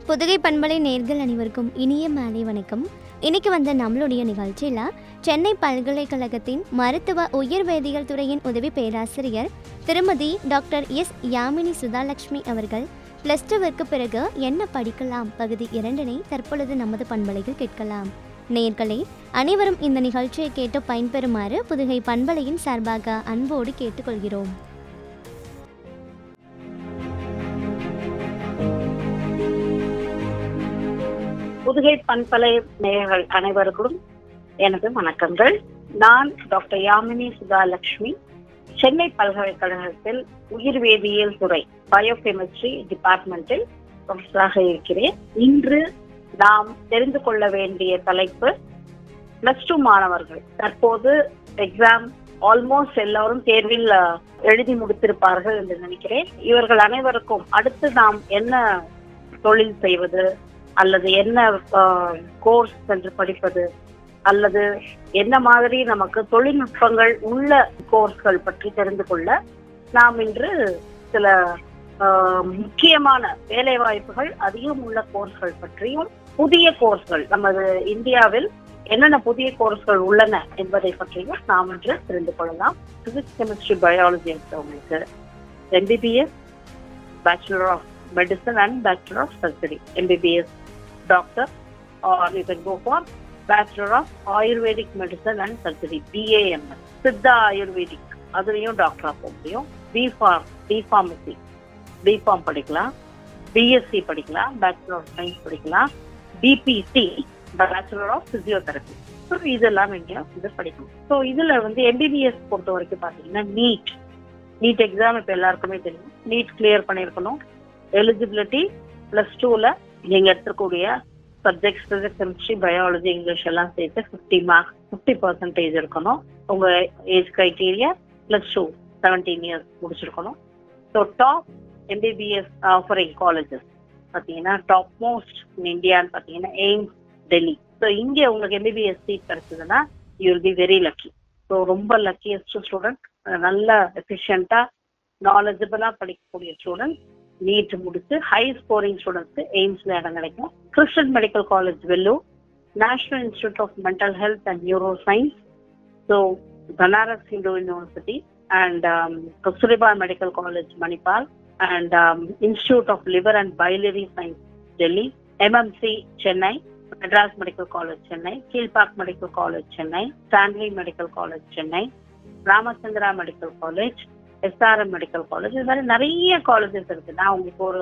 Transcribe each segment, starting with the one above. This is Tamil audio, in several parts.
புதுகை பண்பலை நேர்கள் அனைவருக்கும் இனிய மாலை வணக்கம் இன்னைக்கு வந்த நம்மளுடைய நிகழ்ச்சியில் சென்னை பல்கலைக்கழகத்தின் மருத்துவ உயிர் வேதியியல் துறையின் உதவி பேராசிரியர் திருமதி டாக்டர் எஸ் யாமினி சுதாலட்சுமி அவர்கள் பிளஸ் டூவிற்கு பிறகு என்ன படிக்கலாம் பகுதி இரண்டினை தற்பொழுது நமது பண்பலையில் கேட்கலாம் நேர்களே அனைவரும் இந்த நிகழ்ச்சியை கேட்டு பயன்பெறுமாறு புதுகை பண்பலையின் சார்பாக அன்போடு கேட்டுக்கொள்கிறோம் புதுகை பண்பலை நேயர்கள் அனைவருக்கும் எனது வணக்கங்கள் நான் டாக்டர் யாமினி சுதாலட்சுமி சென்னை பல்கலைக்கழகத்தில் உயிர் வேதியியல் துறை பயோகெமிஸ்ட்ரி டிபார்ட்மெண்டில் ப்ரொஃபஸராக இருக்கிறேன் இன்று நாம் தெரிந்து கொள்ள வேண்டிய தலைப்பு பிளஸ் டூ மாணவர்கள் தற்போது எக்ஸாம் ஆல்மோஸ்ட் எல்லாரும் தேர்வில் அஹ், எழுதி முடித்திருப்பார்கள் என்று நினைக்கிறேன் இவர்கள் அனைவருக்கும் அடுத்து நாம் என்ன தொழில் செய்வது அல்லது என்ன கோர்ஸ் சென்று படிப்பது அல்லது என்ன மாதிரி நமக்கு தொழில்நுட்பங்கள் உள்ள கோர்ஸ்கள் பற்றி தெரிந்து கொள்ள நாம் இன்று சில ஆஹ், முக்கியமான வேலை வாய்ப்புகள் அதிகம் உள்ள கோர்ஸ்கள் பற்றியும் புதிய கோர்ஸ்கள் நமது இந்தியாவில் என்னென்ன புதிய கோர்ஸ்கள் உள்ளன என்பதை பற்றியும் நாம் இன்று தெரிந்து கொள்ளலாம் பிசிக்ஸ் கெமிஸ்ட்ரி பயாலஜி எடுத்தவங்களுக்கு MBBS bachelor of medicine and bachelor of surgery MBBS doctor or you can go for Bachelor of Ayurvedic Medicine and Surgery, BAMS. Siddha Ayurvedic அதுலேயும் டாக்டரா போக முடியும் பிஃபார்ம் பிஃபார்மசி பிஃபார்ம் படிக்கலாம் பிஎஸ்சி படிக்கலாம் பேச்சுலர் ஆஃப் சயின்ஸ் படிக்கலாம் BBC bachelor of physiotherapy so இதெல்லாம் நீங்க வந்து படிக்கணும் ஸோ இதுல வந்து எம்பிபிஎஸ் பொறுத்த வரைக்கும் பார்த்தீங்கன்னா நீட் நீட் எக்ஸாம் இப்போ எல்லாருக்குமே தெரியும் நீட் கிளியர் பண்ணியிருக்கணும் எலிஜிபிலிட்டி ப்ளஸ் டூவில் நீங்க எடுத்துக்கூடிய subjects physics chemistry biology English எல்லாம் சேர்த்து ஃபிஃப்டி மார்க்ஸ் ஃபிஃப்டி பர்சன்டேஜ் இருக்கணும் உங்க age criteria plus two seventeen years முடிச்சிருக்கணும் so top MBBS offering colleges பார்த்தீங்கன்னா டாப் மோஸ்ட் இன் இந்தியான்னு பார்த்தீங்கன்னா எய்ம்ஸ் டெல்லி ஸோ இங்கே உங்களுக்கு எம்பிபிஎஸ் சீட் கிடைச்சதுன்னா you will be very lucky so ரொம்ப லக்கியஸ்ட் ஸ்டூடெண்ட் நல்ல எஃபிஷியண்டா நாலேஜபிளா படிக்கக்கூடிய ஸ்டூடெண்ட் நீட் முடிச்சு ஹை ஸ்கோரிங் ஸ்டூடெண்ட்ஸ்க்கு எய்ம்ஸ்ல இடம் கிடைக்கும் Christian medical college Vellore national institute of mental health and neuro science so Banaras Hindu university and Kasturba medical college Manipal and institute of liver and biliary science Delhi MMC Chennai Madras medical college Chennai Kilpauk medical college Chennai Stanley medical college Chennai Ramachandra medical college SRM medical college இது மாதிரி நிறைய காலேஜஸ் இருக்கு நான் உங்களுக்கு ஒரு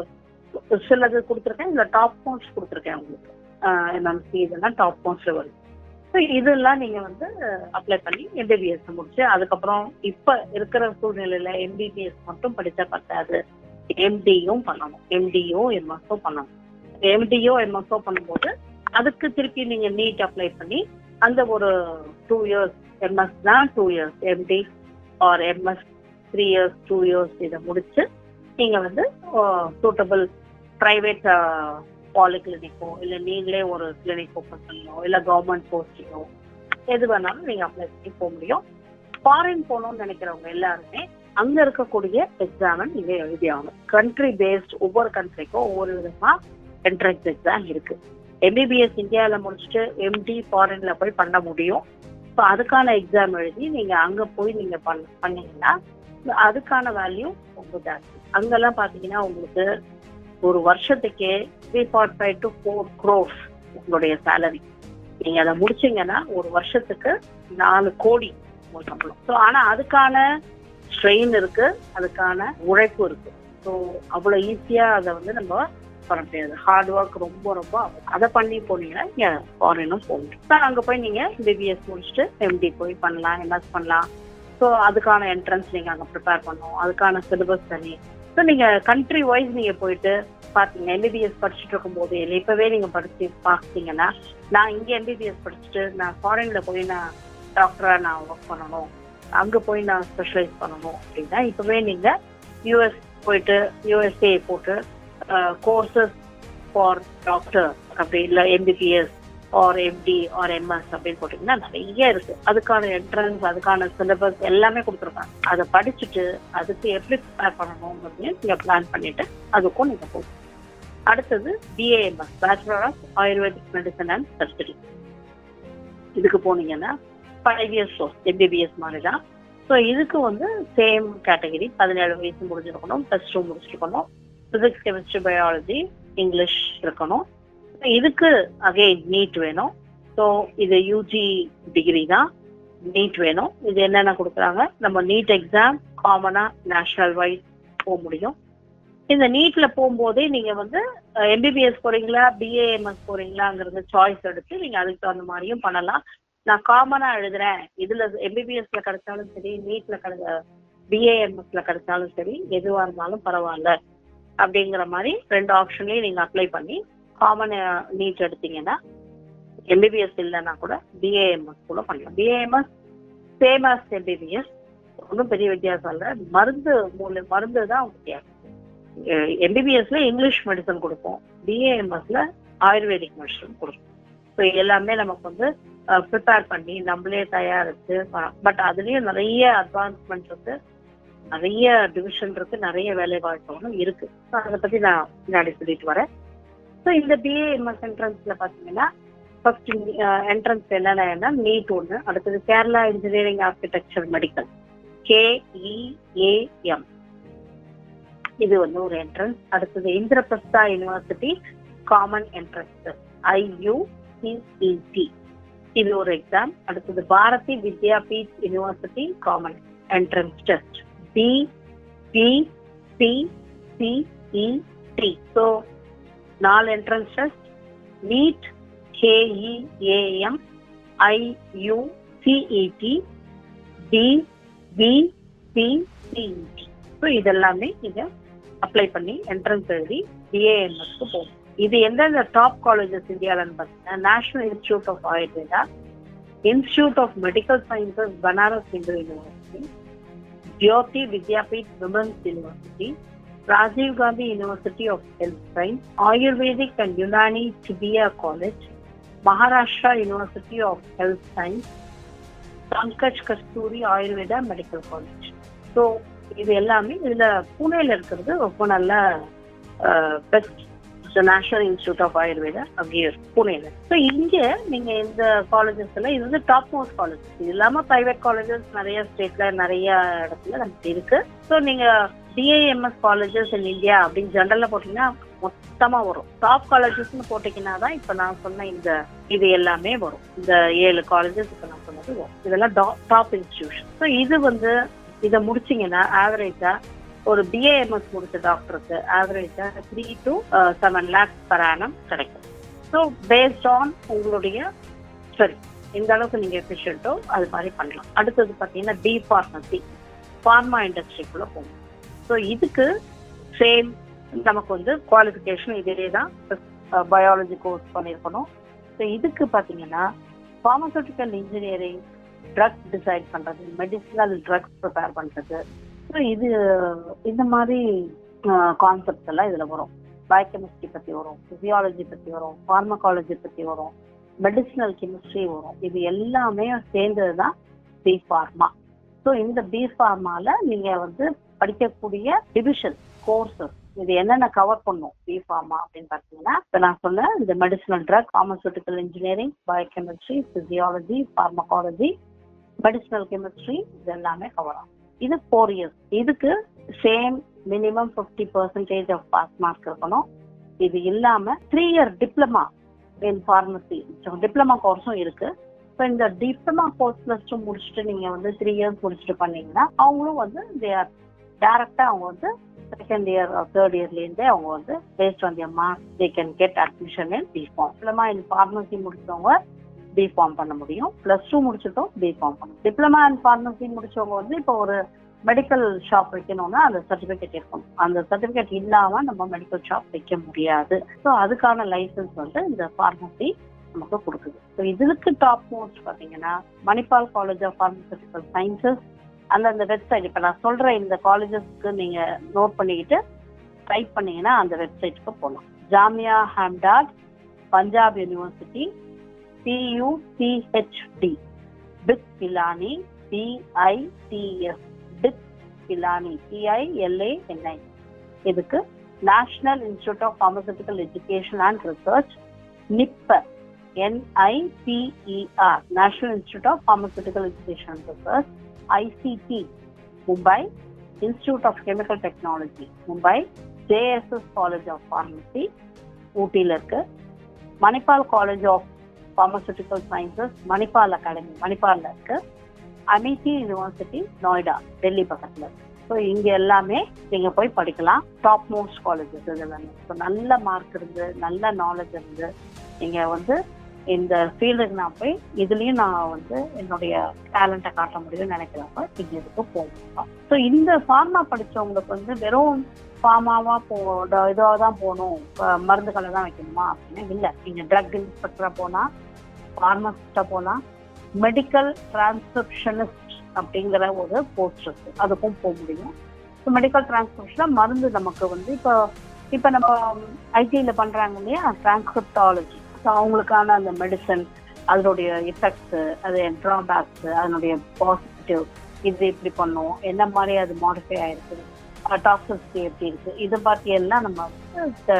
சிலது கொடுத்துருக்கேன் இந்த டாப் மோஸ்ட் கொடுத்துருக்கேன் உங்களுக்கு எம்எம்சி இதெல்லாம் டாப் மோஸ்ட்ல வருது ஸோ இதெல்லாம் நீங்க வந்து அப்ளை பண்ணி எம்பிபிஎஸ் முடிச்சு அதுக்கப்புறம் இப்ப இருக்கிற சூழ்நிலையில எம்பிபிஎஸ் மட்டும் படிச்சா பத்தாது எம்டியும் பண்ணணும் எம்டிஓ எம்எஸ்ஓ பண்ணணும் எம்டிஓ எம்எஸ்ஓ பண்ணும்போது அதுக்கு திருப்பி நீங்க நீட் அப்ளை பண்ணி அந்த ஒரு டூ இயர்ஸ் எம்எஸ் தான் two years MD or MS three years two years இதை முடிச்சு நீங்க வந்து சூட்டபிள் ப்ரைவேட் பாலிகிளினிக்கோ இல்லை நீங்களே ஒரு கிளினிக் ஓப்பன் பண்ணணும் இல்லை கவர்மெண்ட் போஸ்டிங்கோ எது வேணாலும் நீங்க அப்ளை பண்ணி போக முடியும் ஃபாரின் போகணும்னு நினைக்கிறவங்க எல்லாருமே அங்க இருக்கக்கூடிய எக்ஸாமை நீங்க எழுதி ஆகணும் கண்ட்ரி பேஸ்ட் ஒவ்வொரு கண்ட்ரிக்கும் ஒவ்வொரு விதமா என்ட்ரன்ஸ் எக்ஸாம் இருக்கு எம்பிபிஎஸ் இந்தியாவில் முடிச்சுட்டு எம்டி ஃபாரின்ல போய் பண்ண முடியும் ஸோ அதுக்கான எக்ஸாம் எழுதி நீங்க அங்க போய் நீங்க பண்ண பண்ணீங்கன்னா அதுக்கான வேல்யூ ரொம்ப ஜாஸ்தி அங்கெல்லாம் பாத்தீங்கன்னா உங்களுக்கு ஒரு வருஷத்துக்கே three forty five to four gross உங்களுடைய சேலரி நீங்க அதை முடிச்சீங்கன்னா ஒரு வருஷத்துக்கு நாலு கோடி உங்களுக்கு சம்பளம் ஸோ ஆனா அதுக்கான ஸ்ட்ரெயின் இருக்கு அதுக்கான உழைப்பு இருக்கு ஸோ அவ்வளோ ஈஸியா அதை வந்து நம்ம பண்ண முடியாது ஹார்ட் ஒர்க் ரொம்ப ரொம்ப அவசியம். அதை பண்ணி போனீங்கன்னா நீங்க ஃபாரினும் போக முடியும் அங்க போய் நீங்க பிபிஎஸ் முடிச்சுட்டு எம்டி போய் பண்ணலாம் எம்எஸ் பண்ணலாம் ஸோ அதுக்கான என்ட்ரன்ஸ் நீங்க அங்க ப்ரிப்பேர் பண்ணணும் அதுக்கான சிலபஸ் தனி ஸோ நீங்க கண்ட்ரி வைஸ் நீங்க போயிட்டு பாத்தீங்க எம்பிபிஎஸ் படிச்சுட்டு இருக்கும்போது இல்லை இப்பவே நீங்க படிச்சு பார்த்தீங்கன்னா நான் இங்க எம்பிபிஎஸ் படிச்சுட்டு நான் ஃபாரின்ல போய் நான் டாக்டரா நான் ஒர்க் பண்ணணும் அங்க போய் நான் ஸ்பெஷலைஸ் பண்ணணும் அப்படின்னா இப்பவே நீங்க யூஎஸ் போயிட்டு யூஎஸ்ஏ போட்டு கோர்சஸ் ஃபார் டாக்டர் அப்படி இல்லை MBBS or MD or MS அப்படின்னு போட்டிங்கன்னா நிறைய இருக்கு அதுக்கான என்ட்ரன்ஸ் அதுக்கான சிலபஸ் எல்லாமே கொடுத்துருக்காங்க அதை படிச்சுட்டு அதுக்கு எப்படி ப்ரிப்பேர் பண்ணணும் அப்படின்னு நீங்க பிளான் பண்ணிட்டு அதுக்கும் நீங்க போகணும் அடுத்தது BAMS bachelor of Ayurvedic medicine and surgery இதுக்கு போனீங்கன்னா ஃபைவ் இயர்ஸ் கோர்ஸ் எம்பிபிஎஸ் மாதிரி தான் ஸோ இதுக்கு வந்து சேம் கேட்டகரி பதினேழு வயசு முடிஞ்சிருக்கணும் ப்ளஸ் டூ முடிச்சிருக்கணும் பிசிக்ஸ் கெமிஸ்ட்ரி பயாலஜி இங்கிலீஷ் இருக்கணும் So இதுக்கு அகைன் நீட் வேணும் ஸோ இது யூஜி டிகிரி தான் நீட் வேணும் இது என்னென்ன கொடுக்குறாங்க நம்ம நீட் எக்ஸாம் காமனாக நேஷனல் வைட் போக முடியும் இந்த நீட்ல போகும்போதே நீங்க வந்து எம்பிபிஎஸ் போறீங்களா பிஏஎம்எஸ் போறீங்களாங்கிறது சாய்ஸ் எடுத்து நீங்க அதுக்கு தகுந்த மாதிரியும் பண்ணலாம் நான் காமனா எழுதுறேன் இதுல எம்பிபிஎஸ்ல கிடைச்சாலும் சரி நீட்ல கிடைச்ச பிஏஎம்எஸ்ல கிடைச்சாலும் சரி எதுவா இருந்தாலும் பரவாயில்ல அப்படிங்கிற மாதிரி ரெண்டு ஆப்ஷன்லயும் நீங்க அப்ளை பண்ணி காமன் நீட் எடுத்தீங்கன்னா எம்பிபிஎஸ் இல்லைன்னா கூட பிஏஎம்எஸ் கூட பண்ணலாம் பிஏஎம்எஸ் சேம் ஆஸ் எம்பிபிஎஸ் ஒன்றும் பெரிய வித்தியாசம் இல்லை மருந்து மூல மருந்து தான் வித்தியாசம் எம்பிபிஎஸ்ல இங்கிலீஷ் மெடிசன் கொடுப்போம் பிஏஎம்எஸ்ல ஆயுர்வேதிக் மெடிசன் கொடுப்போம் ஸோ எல்லாமே நமக்கு வந்து ப்ரிப்பேர் பண்ணி நம்மளே தயாரிச்சு பட் அதுலயும் நிறைய அட்வான்ஸ்மெண்ட் இருக்கு நிறைய டிவிஷன் இருக்கு நிறைய வேலை வாய்ப்புகளும் இருக்கு ஸோ அதை பத்தி நான் பின்னாடி சொல்லிட்டு வரேன் ஸோ இந்த பிஏஎம்எஸ் என்ட்ரன்ஸ்ல பாத்தீங்கன்னா ஃபர்ஸ்ட் என்ட்ரன்ஸ் என்னென்ன நீட் ஒன்று அடுத்தது Kerala engineering architecture medical KEAM இது வந்து ஒரு என்ட்ரன்ஸ் அடுத்தது Indraprastha university common entrance IUCET இது ஒரு எக்ஸாம் அடுத்தது Bharati Vidyapeeth university common entrance test B B C CET so நாலு entrance test NEET KEAM IUCET D V C CET so இதெல்லாமே நீங்க அப்ளை பண்ணி என்ட்ரன்ஸ் எழுதி பிஏஎம்எஸ்க்கு போகும் இது எந்தெந்த டாப் காலேஜஸ் இந்தியாவில்னு பார்த்தீங்கன்னா national institute of Ayurveda institute of medical sciences Banaras Hindu university Jyoti Vidyapeeth women's university Rajiv Gandhi university of health science Ayurvedic and Unani Sibia college Maharashtra university of health science Pankaj Kasturi Ayurveda medical college so இது எல்லாமே இதுல புனேல இருக்கிறது ரொம்ப நல்ல best national institute of Ayurveda அங்கேயும் புனேல ஸோ இங்க நீங்க இந்த காலேஜஸ் எல்லாம் இது வந்து டாப் மோஸ்ட் காலேஜ் இது இல்லாம பிரைவேட் காலேஜஸ் நிறைய ஸ்டேட்ல நிறைய இடத்துல நமக்கு இருக்கு ஸோ நீங்க டிஏஎம்எஸ் காலேஜஸ் இன் இந்தியா அப்படின்னு ஜென்ரல்ல போட்டீங்கன்னா மொத்தமா வரும் டாப் காலேஜஸ்னு போட்டீங்கன்னா தான் இப்ப நான் சொன்ன இந்த இது எல்லாமே வரும் இந்த ஏழு காலேஜஸ் இப்ப நான் சொன்னது வரும் இதெல்லாம் டாப் இன்ஸ்டிடியூஷன் ஸோ இது வந்து இதை முடிச்சீங்கன்னா ஆவரேஜா ஒரு பிஏஎம்எஸ் முடிச்ச டாக்டருக்கு ஆவரேஜா three to seven lakhs per annum கிடைக்கும் ஸோ பேஸ்ட் ஆன் உங்களுடைய சரி இந்த அளவுக்கு நீங்க எஃபிஷியன்ட்டோ அது மாதிரி பண்ணலாம் அடுத்தது பார்த்தீங்கன்னா டி ஃபார்மசி ஃபார்மா இண்டஸ்ட்ரிக்குள்ள போகணும் ஸோ இதுக்கு சேம் நமக்கு வந்து குவாலிஃபிகேஷன் இதே தான் பயாலஜி கோர்ஸ் பண்ணியிருக்கணும் ஸோ இதுக்கு பார்த்தீங்கன்னா ஃபார்மசூட்டிக்கல் இன்ஜினியரிங் ட்ரக்ஸ் டிசைட் பண்றது மெடிசினல் ட்ரக்ஸ் ப்ரிப்பேர் பண்றது ஸோ இது இந்த மாதிரி கான்செப்ட்ஸ் எல்லாம் இதுல வரும் பயோகெமிஸ்ட்ரி பத்தி வரும் பிசியாலஜி பத்தி வரும் ஃபார்மகாலஜி பத்தி வரும் மெடிசினல் கெமிஸ்ட்ரி வரும் இது எல்லாமே சேர்ந்தது தான் பி ஃபார்மா ஸோ இந்த பி ஃபார்மால நீங்க வந்து படிக்கக்கூடிய டிவிஷன் கோர்சஸ் இது என்னென்ன கவர் பண்ணும் பி ஃபார்மா அப்படின்னு பார்த்தீங்கன்னா இப்போ நான் சொன்ன இந்த medicinal drug pharmaceutical engineering biochemistry physiology pharmacology medicinal chemistry இது எல்லாமே கவர் ஆகும் இது ஃபோர் இயர்ஸ் இதுக்கு same minimum fifty percentage of pass mark இருக்கணும் இது இல்லாம three year diploma in pharmacy diploma கோர்ஸும் இருக்கு ஸோ இந்த டிப்ளமா கோர்ஸ் பிளஸ் டூ முடிச்சுட்டு நீங்க வந்து த்ரீ இயர்ஸ் முடிச்சுட்டு பண்ணீங்கன்னா அவங்களும் வந்து தே ஆர் டேரக்டா அவங்க வந்து செகண்ட் இயர் தேர்ட் இயர்லேருந்தே அவங்க வந்து based on their marks they can get admission in B Pharm diploma in pharmacy முடிச்சவங்க பிஃபார்ம் பண்ண முடியும் பிளஸ் டூ முடிச்சிட்டும் பிஃபார்ம் பண்ணணும் டிப்ளமா அண்ட் ஃபார்மசி முடிச்சவங்க வந்து இப்போ ஒரு மெடிக்கல் ஷாப் வைக்கணும்னா அந்த சர்டிபிகேட் இருக்கணும் அந்த சர்டிபிகேட் இல்லாம நம்ம மெடிக்கல் ஷாப் வைக்க முடியாது ஸோ அதுக்கான லைசன்ஸ் வந்து இந்த ஃபார்மசி நமக்கு கொடுக்குது ஸோ இதுக்கு டாப் மோஸ்ட் பார்த்தீங்கன்னா Manipal college of pharmaceutical sciences அந்த அந்த வெப்சைட் இப்போ நான் சொல்ற இந்த காலேஜஸ்க்கு நீங்க நோட் பண்ணிக்கிட்டு டைப் பண்ணீங்கன்னா அந்த வெப்சைட்டுக்கு போகலாம் ஜாமியா ஹாம்டாட் பஞ்சாப் யூனிவர்சிட்டி பியூசிஹெச்டி பிக் பிலானி பிஐடிஎஸ் பிக் பிலானி பிஐஎல்ஏஎன்ஐ இதுக்கு national institute of pharmaceutical education and research NIPER N I P E R national institute of pharmaceutical education and research ICT Mumbai institute of chemical technology Mumbai JSS college of pharmacy ஊட்டியில் இருக்கு Manipal college of pharmaceutical sciences Manipal academy மணிப்பாலில் இருக்கு அமிதி யூனிவர்சிட்டி நோய்டா டெல்லி பக்கத்தில் இருக்கு ஸோ இங்க எல்லாமே நீங்க போய் படிக்கலாம் டாப் மோஸ்ட் காலேஜஸ் இதெல்லாமே ஸோ நல்ல மார்க் இருந்து நல்ல நாலேஜ் இருந்து நீங்க வந்து இந்த ஃபீல்டுக்கு நான் போய் இதுலயும் நான் வந்து என்னுடைய டேலண்ட்டை காட்ட முடியும்னு நினைக்கிறப்ப நீங்க இதுக்கு போகணும் ஸோ இந்த ஃபார்மா படிச்சவங்களுக்கு வந்து வெறும் ஃபார்மாவா போ இதாக தான் போகணும் அஹ் மருந்துகளை தான் வைக்கணுமா அப்படின்னு இல்லை நீங்க ட்ரக் இன்ஸ்பெக்டரா போனா ஃபார்மசிஸ்டா போனா மெடிக்கல் டிரான்ஸ்கிரிப்ஷனிஸ்ட் அப்படிங்கிற ஒரு போஸ்ட் இருக்கு அதுக்கும் போக முடியும் ஸோ மெடிக்கல் டிரான்ஸ்கிரிப்ஷனா மருந்து நமக்கு வந்து இப்போ இப்போ நம்ம ஐடியில பண்றாங்க இல்லையா டிரான்ஸ்கிரிப்டாலஜி ஸோ அவங்களுக்கான அந்த மெடிசன் அதனுடைய எஃபெக்ட்ஸ் அது ட்ராபேக்ஸ் அதனுடைய பாசிட்டிவ் இது எப்படி பண்ணும் என்ன மாதிரி அது மாடிஃபை ஆயிருக்கு டாக்ஸிசிட்டி எப்படி இருக்கு இதை பத்தி எல்லாம் நம்ம வந்து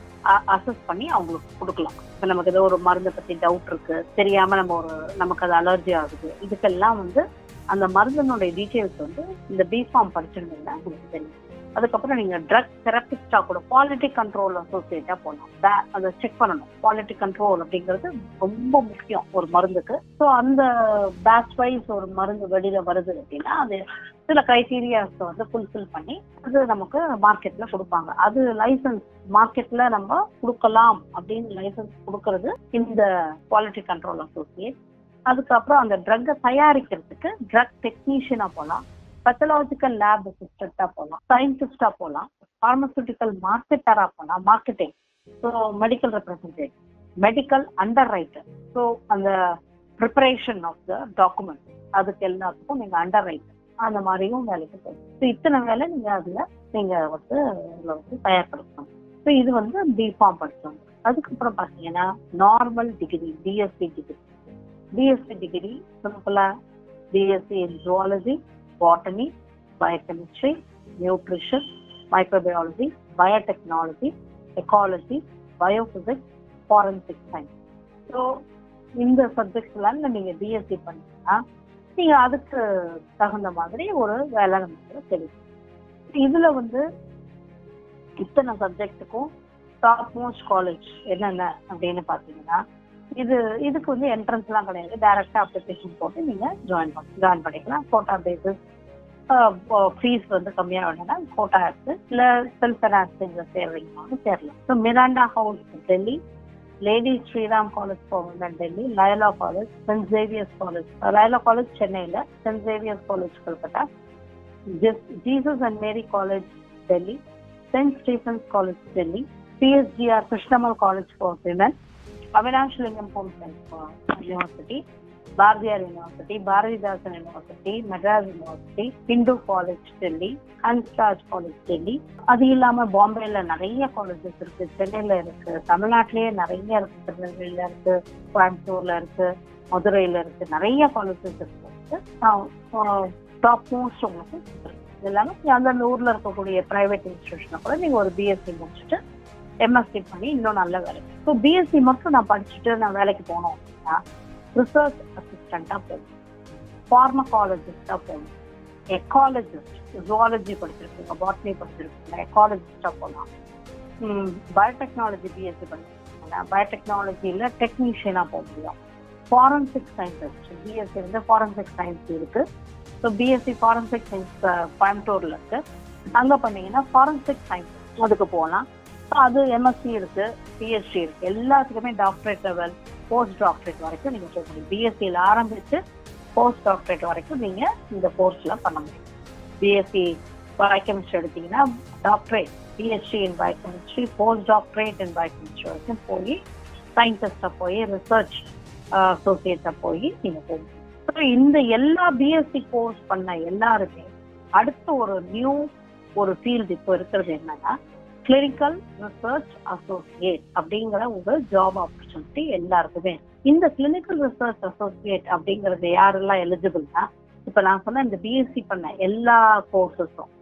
அசஸ் பண்ணி அவங்களுக்கு கொடுக்கலாம் இப்போ நமக்கு ஏதோ ஒரு மருந்தை பத்தி டவுட் இருக்கு தெரியாம நம்ம ஒரு நமக்கு அது அலர்ஜி ஆகுது இதுக்கெல்லாம் வந்து அந்த மருந்தினுடைய டீட்டெயில்ஸ் வந்து இந்த பிஃபார்ம் படிச்சிருந்தீங்கன்னா உங்களுக்கு தெரியும் அதுக்கப்புறம் நீங்க ட்ரக் தெரபிஸ்டா கூட குவாலிட்டி கண்ட்ரோல் அசோசியேட்டா போகலாம் Ba- அதை செக் பண்ணணும் குவாலிட்டி கண்ட்ரோல் அப்படிங்கிறது ரொம்ப முக்கியம் ஒரு மருந்துக்கு ஸோ அந்த பேட்ச் வைஸ் ஒரு மருந்து வெளியில வருது அப்படின்னா அது சில கிரைட்டீரியாஸ் வந்து ஃபுல்ஃபில் பண்ணி அது நமக்கு மார்க்கெட்ல கொடுப்பாங்க அது லைசன்ஸ் மார்க்கெட்ல நம்ம கொடுக்கலாம் அப்படின்னு லைசன்ஸ் கொடுக்கறது இந்த குவாலிட்டி கண்ட்ரோல் அசோசியேட் அதுக்கப்புறம் அந்த ட்ரக்கை தயாரிக்கிறதுக்கு ட்ரக் டெக்னீஷியனா போகலாம் பத்தலாஜிக்கல் லேப் அசிஸ்டண்டா போகலாம் சயின்டிஸ்டா போகலாம் பார்மசூட்டிக்கல் மார்க்கெட்டரா போகலாம் marketing so medical representative medical underwriter so அந்த ப்ரிப்பரேஷன் ஆஃப் த டாக்குமெண்ட் அதுக்கு எல்லாத்துக்கும் நீங்க அண்டர் ரைட்டர் அந்த மாதிரியும் வேலைக்கு போகணும் ஸோ இத்தனை வேலை நீங்க அதுல நீங்க வந்து இதுல வந்து தயார்படுத்தணும் ஸோ இது வந்து பிஃபார்ம் படிச்சவங்க அதுக்கப்புறம் பாத்தீங்கன்னா normal degree BSc degree BSc degree சிம்பிளா BSc in zoology botany biochemistry nutrition microbiology biotechnology ecology biophysics forensic science so இந்த சப்ஜெக்ட்ஸ்லாம் நீங்க பிஎஸ்சி பண்ணீங்கன்னா நீங்க அதுக்கு தகுந்த மாதிரி ஒரு வேலை நமக்கு தெரியும் இதுல வந்து இத்தனை சப்ஜெக்ட்டுக்கும் டாப் மோஸ்ட் காலேஜ் என்னென்ன அப்படின்னு பாத்தீங்கன்னா இது இதுக்கு வந்து என்ட்ரன்ஸ் எல்லாம் கிடையாது டைரக்டா அப்ளிகேஷன் போட்டு நீங்க ஜாயின் பண்ண ஜாயின் பண்ணிக்கலாம் கோட்டா பேசிஸ் ஃபீஸ் வந்து கம்மியா வேணும்னா கோட்டா இருக்கு இல்ல செல்ஃப் ஃபைனான்சிங்ல சேர்றீங்கனாலும் சேரலாம் so Miranda house Delhi lady Shriram college for Delhi Loyola college saint Xavier's college Loyola college சென்னையில saint Xavier's college Calcutta Jesus and Mary college Delhi saint Stephen's college Delhi PSGR Krishnammal college for women Avinashilingam home science university Bharathiar university Bharathidasan university Madras university Hindu college Delhi Hansraj college Delhi அது இல்லாம பாம்பேல நிறைய காலேஜஸ் இருக்கு சென்னையில இருக்கு தமிழ்நாட்டிலேயே நிறைய இருக்கு திருநெல்வேலியில இருக்கு கோயம்புத்தூர்ல இருக்கு மதுரையில இருக்கு நிறைய காலேஜஸ் இருக்கு டாப் மோஸ்ட் உங்களுக்கு இருக்கு. இது எல்லாமே அந்தந்த ஊர்ல இருக்கக்கூடிய பிரைவேட் இன்ஸ்டிடியூஷனை கூட நீங்க ஒரு பிஎஸ்சி முடிச்சுட்டு எம்எஸ்சி பண்ணி இன்னும் நல்ல வேலை ஸோ பிஎஸ்சி மட்டும் நான் படிச்சுட்டு நான் வேலைக்கு போனோம் அப்படின்னா ரிசர்ச் அசிஸ்டண்டா போகணும் ஃபார்மகாலஜிஸ்டா போகணும் எக்காலஜிஸ்ட் ஜுவாலஜி படிச்சிருக்கீங்க பாட்னி படிச்சிருக்கீங்க எக்காலஜிஸ்டா போகலாம் பயோடெக்னாலஜி பிஎஸ்சி படிச்சிருக்கீங்க பயோடெக்னாலஜியில் டெக்னீஷியனா போக முடியும் ஃபாரன்சிக் சயின்டிஸ்ட் பிஎஸ்சி வந்து ஃபாரன்சிக் சயின்ஸ் இருக்கு ஸோ பிஎஸ்சி ஃபாரன்சிக் சயின்ஸ் கோயம்புத்தூர்ல இருக்கு அங்க பண்ணீங்கன்னா ஃபாரன்சிக் சயின்ஸ் அதுக்கு போகலாம் ஸோ அது எம்எஸ்சி இருக்கு பிஎஸ்சி இருக்கு எல்லாத்துக்குமே டாக்டரேட் லெவல் போஸ்ட் டாக்டரேட் வரைக்கும் நீங்க போக முடியும் பிஎஸ்சியில் ஆரம்பிச்சு போஸ்ட் டாக்டரேட் வரைக்கும் நீங்க இந்த கோர்ஸ்ல பண்ண முடியும் பிஎஸ்சி பயோகெமிஸ்ட்ரி எடுத்தீங்கன்னா doctorate BSc in biochemistry post doctorate in biochemistry வரைக்கும் போய் சயின்டிஸ்டா போய் ரிசர்ச் அசோசியேட்டா போய் நீங்க போகணும் ஸோ இந்த எல்லா பிஎஸ்சி கோர்ஸ் பண்ண எல்லாருமே அடுத்த ஒரு நியூ ஒரு ஃபீல்டு இப்போ இருக்கிறது என்னன்னா கிளினிக்கல் ரிசர்ச் அசோசியேட் அப்படிங்கிற ஒரு ஜாப் ஆப்பர்ச்சுனிட்டி எல்லாருக்குமே இந்த கிளினிக்கல் ரிசர்ச் அசோசியேட் அப்படிங்கிறது யாரெல்லாம் எலிஜிபிள்னா இப்ப நான் சொன்ன இந்த பிஎஸ்சி பண்ண எல்லா கோர்சஸும்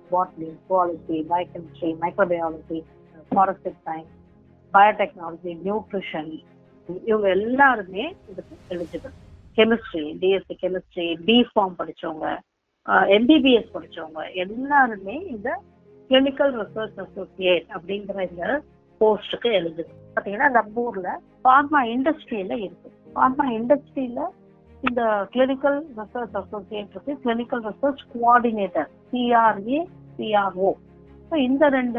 botany zoology biochemistry microbiology forensic science biotechnology nutrition இவங்க எல்லாருமே இதுக்கு eligible chemistry DSc chemistry B pharm படிச்சவங்க எம்பிபிஎஸ் படிச்சவங்க எல்லாருமே இந்த கிளினிக்கல் ரிசர்ச் அசோசியேட் அப்படிங்கிற இந்த போஸ்ட்டுக்கு எலிஜிபிள் பார்த்தீங்கன்னா நம்ம ஊர்ல ஃபார்மா இண்டஸ்ட்ரியில இருக்கு ஃபார்மா இண்டஸ்ட்ரியில இந்த கிளினிக்கல் ரிசர்ச் அசோசியேட் இருக்கு clinical research coordinator CRA CRO so இந்த ரெண்டு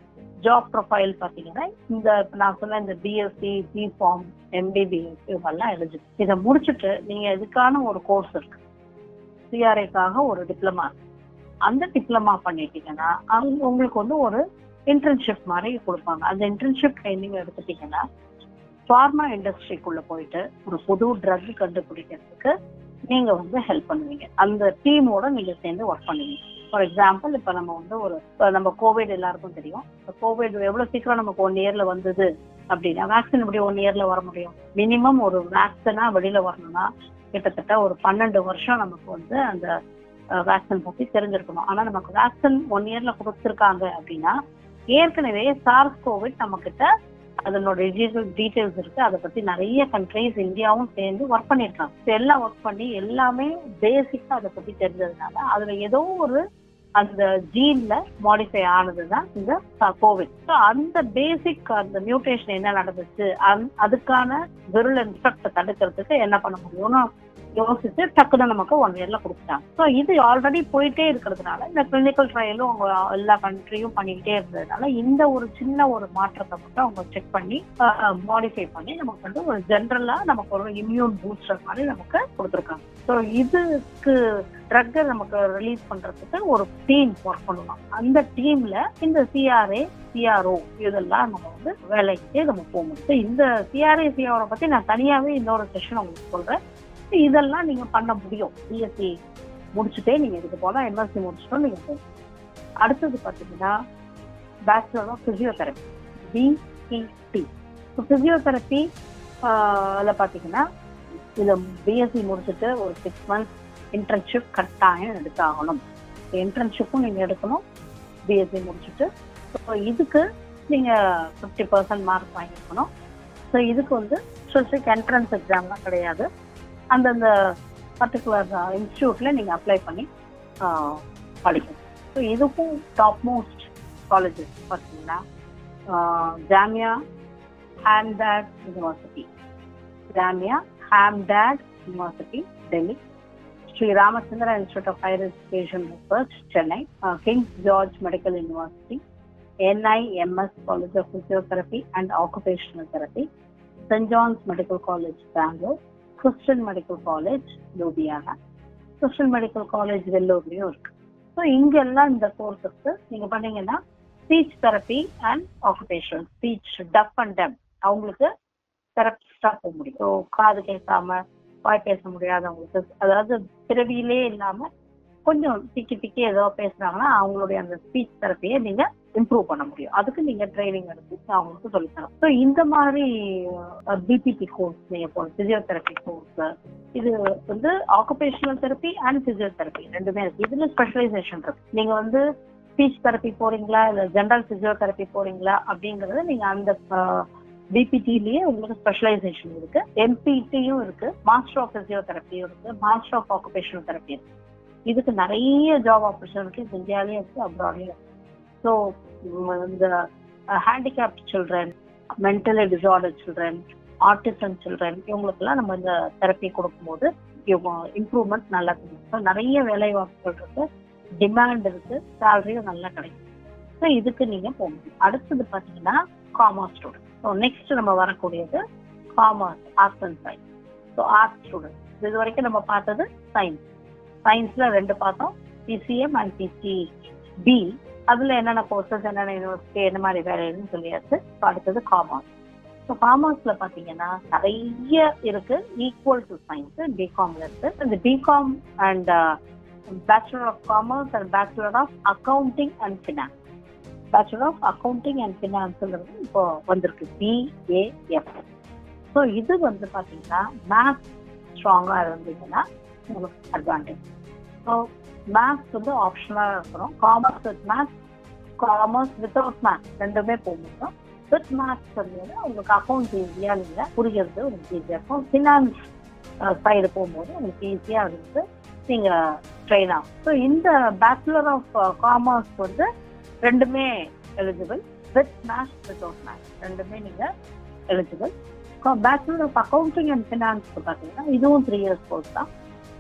ஜாப் ப்ரொஃபைல் பார்த்தீங்கன்னா இந்த இப்ப நான் சொன்ன இந்த பிஎஸ்சி பிஃபார்ம் எம்பிபிஎஸ் இதெல்லாம் எலிஜிபிள் இதை முடிச்சுட்டு நீங்க இதுக்கான ஒரு கோர்ஸ் இருக்கு சிஆர்ஏக்காக ஒரு டிப்ளமா அந்த டிப்ளமா பண்ணிட்டீங்கன்னா அவங்க உங்களுக்கு வந்து ஒரு இன்டர்ன்ஷிப் மாதிரி கொடுப்பாங்க அந்த இன்டர்ன்ஷிப் ட்ரைனிங் எடுத்துட்டீங்கன்னா ஃபார்மா இண்டஸ்ட்ரிக்குள்ள போயிட்டு ஒரு புது ட்ரக் கண்டுபிடிக்கிறதுக்கு நீங்க வந்து ஹெல்ப் பண்ணுவீங்க அந்த டீமோட நீங்க சேர்ந்து ஒர்க் பண்ணுவீங்க ஃபார் எக்ஸாம்பிள் இப்ப நம்ம வந்து ஒரு இப்ப நம்ம கோவிட் எல்லாருக்கும் தெரியும் கோவிட் எவ்வளவு சீக்கிரம் நமக்கு ஒன் இயர்ல வந்தது அப்படின்னா வேக்சின் எப்படி ஒன் இயர்ல வர முடியும் மினிமம் ஒரு வேக்சினா வெளியில வரணும்னா கிட்டத்தட்ட ஒரு பன்னெண்டு வருஷம் நமக்கு வந்து அந்த வேக்சின் பத்தி தெரிஞ்சிருக்கணும் ஆனா நமக்கு வேக்சின் ஒன் இயர்ல கொடுத்துருக்காங்க அப்படின்னா ஏற்கனவே சார்ஸ் கோவிட் நம்ம கிட்ட அதனோட டீடைல்ஸ் இருக்கு அதை பத்தி நிறைய கண்ட்ரிஸ் இந்தியாவும் சேர்ந்து ஒர்க் பண்ணிருக்காங்க எல்லாம் ஒர்க் பண்ணி எல்லாமே பேசிக்கா அதை பத்தி தெரிஞ்சதுனால அதுல ஏதோ ஒரு அந்த ஜீன்ல மாடிஃபை ஆனதுதான் இந்த கோவிட் ஸோ அந்த பேசிக் அந்த மியூட்டேஷன் என்ன நடந்துச்சு அதுக்கான விருள் இன்ஃபெக்ட் தடுக்கிறதுக்கு என்ன பண்ண முடியும்னு யோசிச்சு டக்குன்னு நமக்கு ஒன் இயர்ல கொடுத்துட்டாங்க ஸோ இது ஆல்ரெடி போயிட்டே இருக்கிறதுனால இந்த கிளினிக்கல் ட்ரையலும் அவங்க எல்லா கண்ட்ரியும் பண்ணிக்கிட்டே இருந்ததுனால இந்த ஒரு சின்ன ஒரு மாற்றத்தை மட்டும் அவங்க செக் பண்ணி மாடிஃபை பண்ணி நமக்கு வந்து ஒரு ஜென்ரலா நமக்கு ஒரு இம்யூன் பூஸ்டர் மாதிரி நமக்கு கொடுத்துருக்காங்க ஸோ இதுக்கு ட்ரக்கை நமக்கு ரிலீஸ் பண்றதுக்கு ஒரு டீம் ஒர்க் பண்ணுவாங்க அந்த டீம்ல இந்த சிஆர்ஏ சிஆர்ஓ இதெல்லாம் நம்ம வந்து வேலைக்கு நம்ம போக முடியும் இந்த சிஆர்ஏ சிஆர்ஓ பத்தி நான் தனியாவே இன்னொரு செஷன் உங்களுக்கு சொல்றேன் இதெல்லாம் நீங்க பண்ண முடியும் பிஎஸ்சி முடிச்சுட்டே நீங்க இதுக்கு போனா எம்எஸ்சி முடிச்சுட்டோம் நீங்க போகணும் அடுத்தது பாத்தீங்கன்னா bachelor of physiotherapy BPT physiotherapy அதில் பார்த்தீங்கன்னா இதை பிஎஸ்சி முடிச்சுட்டு ஒரு சிக்ஸ் மந்த்ஸ் இன்டர்ன்ஷிப் கட்டாயம் எடுத்தாகணும் இன்டர்ன்ஷிப்பும் நீங்கள் எடுக்கணும் பிஎஸ்சி முடிச்சுட்டு ஸோ இதுக்கு நீங்கள் ஃபிஃப்டி பர்சன்ட் மார்க் வாங்கிக்கணும் ஸோ இதுக்கு வந்து ஸ்பெசிஃபிக் என்ட்ரன்ஸ் எக்ஸாம்லாம் கிடையாது அந்தந்த பர்டிகுலர் இன்ஸ்டியூட்ல நீங்கள் அப்ளை பண்ணி படிக்கணும் ஸோ இதுக்கும் டாப் மோஸ்ட் காலேஜஸ் பார்த்தீங்கன்னா Jamia Hamdard university Jamia Hamdard university Delhi Shri Ramachandra institute of higher education research Chennai King's George medical university NIMS college of physiotherapy and occupational therapy saint John's medical college Bangalore Christian medical college Ludhiana Christian medical college வெள்ளூர்லயும் இருக்கு ஸோ இங்கெல்லாம் இந்த கோர்ஸஸ்க்கு நீங்க பண்ணீங்கன்னா speech therapy and occupation speech deaf and dumb அவங்களுக்கு தெரப்பிஸ்டா போக முடியும் ஸோ காது கேட்காம வாய் பேச முடியாதவங்களுக்கு அதாவது பிறவியிலே இல்லாம கொஞ்சம் திக்கி திக்கி ஏதோ பேசுறாங்கன்னா அவங்களுடைய அந்த ஸ்பீச் தெரப்பியை நீங்க இம்ப்ரூவ் பண்ண முடியும் அதுக்கு நீங்க ட்ரைனிங் எடுத்து அவங்களுக்கு சொல்லித்தரோம் ஸோ இந்த மாதிரி பிபிடி கோர்ஸ் நீங்க போகணும் பிசியோதெரப்பி கோர்ஸ் இது வந்து ஆக்குபேஷனல் தெரப்பி அண்ட் பிசியோதெரப்பி ரெண்டுமே இருக்கு இதுல ஸ்பெஷலைசேஷன் இருக்கு நீங்க வந்து ஸ்பீச் தெரப்பி போறீங்களா இல்ல ஜென்ரல் பிசியோதெரப்பி போறீங்களா அப்படிங்கறது நீங்க அந்த பிபிடிலயே உங்களுக்கு ஸ்பெஷலைசேஷன் இருக்கு எம்பிடியும் இருக்கு மாஸ்டர் ஆஃப் பிசியோதெரப்பியும் இருக்கு மாஸ்டர் ஆஃப் ஆக்குபேஷனல் தெரப்பி இருக்கு இதுக்கு நிறைய ஜாப் ஆப்பர்ச்சுனிட்டிஸ் இந்தியாலயும் இருக்கு அப்ராட்லயும் இருக்கு ஸோ இந்த handicapped children mentally disorder children autism children இவங்களுக்கெல்லாம் நம்ம இந்த தெரப்பி கொடுக்கும்போது இவங்க இம்ப்ரூவ்மெண்ட் நல்லா கிடைக்கும் ஸோ நிறைய வேலை வாய்ப்புகள் இருக்கு டிமாண்ட் இருக்கு சேலரியும் நல்லா கிடைக்கும் ஸோ இதுக்கு நீங்க போக முடியும் அடுத்தது பார்த்தீங்கன்னா காமர்ஸ் ஸ்டூடெண்ட் ஸோ நெக்ஸ்ட் நம்ம வரக்கூடியது commerce arts and science so arts student இது வரைக்கும் நம்ம பார்த்தது சயின்ஸ் சயின்ஸ்ல ரெண்டு பார்த்தோம் பிசிஎம் அண்ட் பிசி பி அதுல என்னென்ன கோர்சஸ் என்னென்ன யூனிவர்சிட்டி என்ன மாதிரி வேலைன்னு சொல்லியாச்சு அடுத்தது காமர்ஸ் ஸோ காமர்ஸ்ல பாத்தீங்கன்னா நிறைய இருக்கு ஈக்குவல் டு சயின்ஸ் பிகாம்ல இருக்கு இந்த B Com and bachelor of commerce and bachelor of accounting and finance bachelor of accounting and ஃபினான்ஸ்ங்கிறது இப்போ வந்திருக்கு பிஏஎஃப் ஸோ இது வந்து பாத்தீங்கன்னா மேத்ஸ் ஸ்ட்ராங்கா இருந்தீங்கன்னா உங்களுக்கு அட்வான்டேஜ் ஸோ மேத்ஸ் வந்து ஆப்ஷனலாக இருக்கிறோம் commerce with maths commerce without maths ரெண்டுமே போக முடியும் வித் மேத்ஸ் வந்து உங்களுக்கு அக்கௌண்ட் ஈஸியாக நீங்கள் புரிகிறது உங்களுக்கு ஈஸியாக இருக்கும் ஃபினான்ஸ் சைடு போகும்போது உங்களுக்கு ஈஸியாக இருந்து நீங்கள் ட்ரெயின் ஆகும் ஸோ இந்த பேச்சுலர் ஆஃப் காமர்ஸ் வந்து ரெண்டுமே eligible with maths without maths ரெண்டுமே நீங்கள் eligible bachelor of accounting and finance பார்த்தீங்கன்னா இதுவும் த்ரீ இயர்ஸ் கோர்ஸ் தான்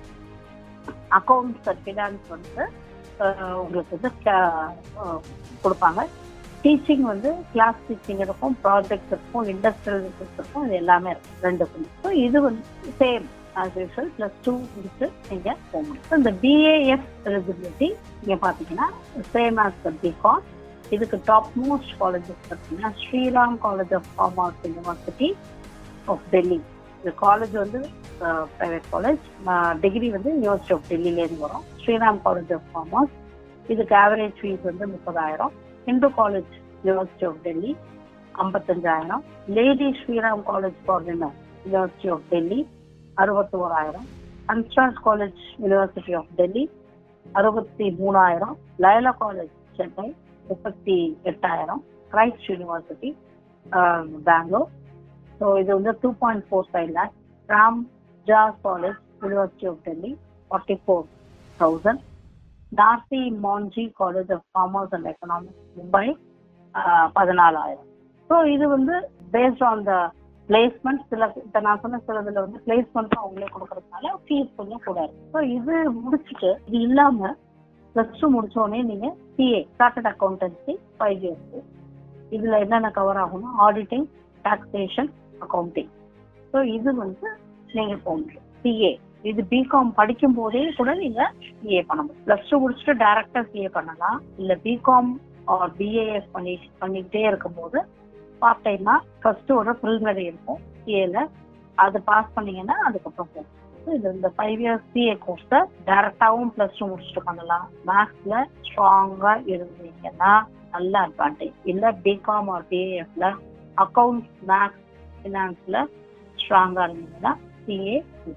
அக்கௌண்ட்ஸ் அண்ட் ஃபினான்ஸ் வந்து அஹ், உங்களுக்கு வந்து ca- அஹ், கொடுப்பாங்க டீச்சிங் வந்து கிளாஸ் டீச்சிங் இருக்கும் ப்ராஜெக்ட் இருக்கும் இண்டஸ்ட்ரியல் விசிட்ஸ் இருக்கும் இது எல்லாமே இருக்கும் ரெண்டுக்கும் ஸோ இது வந்து same as usual plus two முடிச்சு நீங்கள் போக முடியும் So, இந்த பிஏஎஃப் எலிஜிபிலிட்டி நீங்கள் பார்த்தீங்கன்னா சேம் ஆஸ் த பிகாம் இதுக்கு டாப் மோஸ்ட் காலேஜஸ் பார்த்தீங்கன்னா Shriram college of commerce university of Delhi இந்த காலேஜ் வந்து ப்ரைவேட் காலேஜ் டிகிரி வந்து யூனிவர்சிட்டி ஆஃப் டெல்லியிலேருந்து வரும் ஸ்ரீராம் காலேஜ் ஆஃப் காமர்ஸ் இதுக்கு ஆவரேஜ் ஃபீஸ் வந்து முப்பதாயிரம் Hindu college university of Delhi ஐம்பத்தஞ்சாயிரம் lady Shriram college for women university of Delhi அறுபத்தி ஓராயிரம் அன்ஸ்டாஸ் காலேஜ் யூனிவர்சிட்டி ஆஃப் டெல்லி அறுபத்தி மூணாயிரம் லயலா காலேஜ் சென்னை முப்பத்தி எட்டாயிரம் கிரைஸ்ட் யூனிவர்சிட்டி பெங்களூர் ஸோ இது வந்து two point four five lakh Ramjas college university of Delhi forty four thousand Narsee Monjee college of commerce and economics Mumbai பதினாலாயிரம் ஸோ இது வந்து பேஸ்ட் ஆன் த பிளேஸ்மெண்ட் சில இப்போ நான் சொன்ன சிலதுல வந்து பிளேஸ்மெண்ட்டும் அவங்களே கொடுக்கறதுனால ஃபீஸ் கொஞ்சம் கூட இருக்கு ஸோ இது முடிச்சுட்டு இது இல்லாம ப்ளஸ் டூ முடிச்ச உடனே நீங்க CA chartered accountancy five years இதுல என்னென்ன கவர் ஆகும்னா ஆடிட்டிங் டாக்ஸேஷன் அக்கௌண்டிங் ஸோ இது வந்து நீங்க போக முடியும் சிஏ இது பிகாம் படிக்கும் போதே கூட நீங்க சிஏ பண்ண முடியும் ப்ளஸ் டூ முடிச்சுட்டு டைரக்டா சிஏ பண்ணலாம் இல்ல பிகாம் ஆர் பிஏஎஸ் பண்ணி பண்ணிக்கிட்டே இருக்கும்போது பார்ட் டைமா ஃபர்ஸ்ட் ஒரு ப்ரிலிமினரி இருக்கும் சிஏல அது பாஸ் பண்ணீங்கன்னா அதுக்கப்புறம் போகும் So, இது இந்த ஃபைவ் இயர்ஸ் சிஏ கோர்ஸை டைரக்டாவும் ப்ளஸ் டூ முடிச்சுட்டு பண்ணலாம் மேக்ஸ்ல ஸ்ட்ராங்கா இருந்தீங்கன்னா நல்ல அட்வான்டேஜ் இல்ல பிகாம் ஆர் பிஏஎஃப்ல அக்கௌண்ட்ஸ் மேக்ஸ் ஃபினான்ஸ்ல ஸ்ட்ராங்கா இருந்தீங்கன்னா சிஏ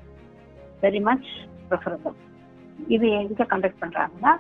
வெரி மச் ப்ரிஃபரபிள் இது எங்க கண்டக்ட் பண்றாங்கன்னா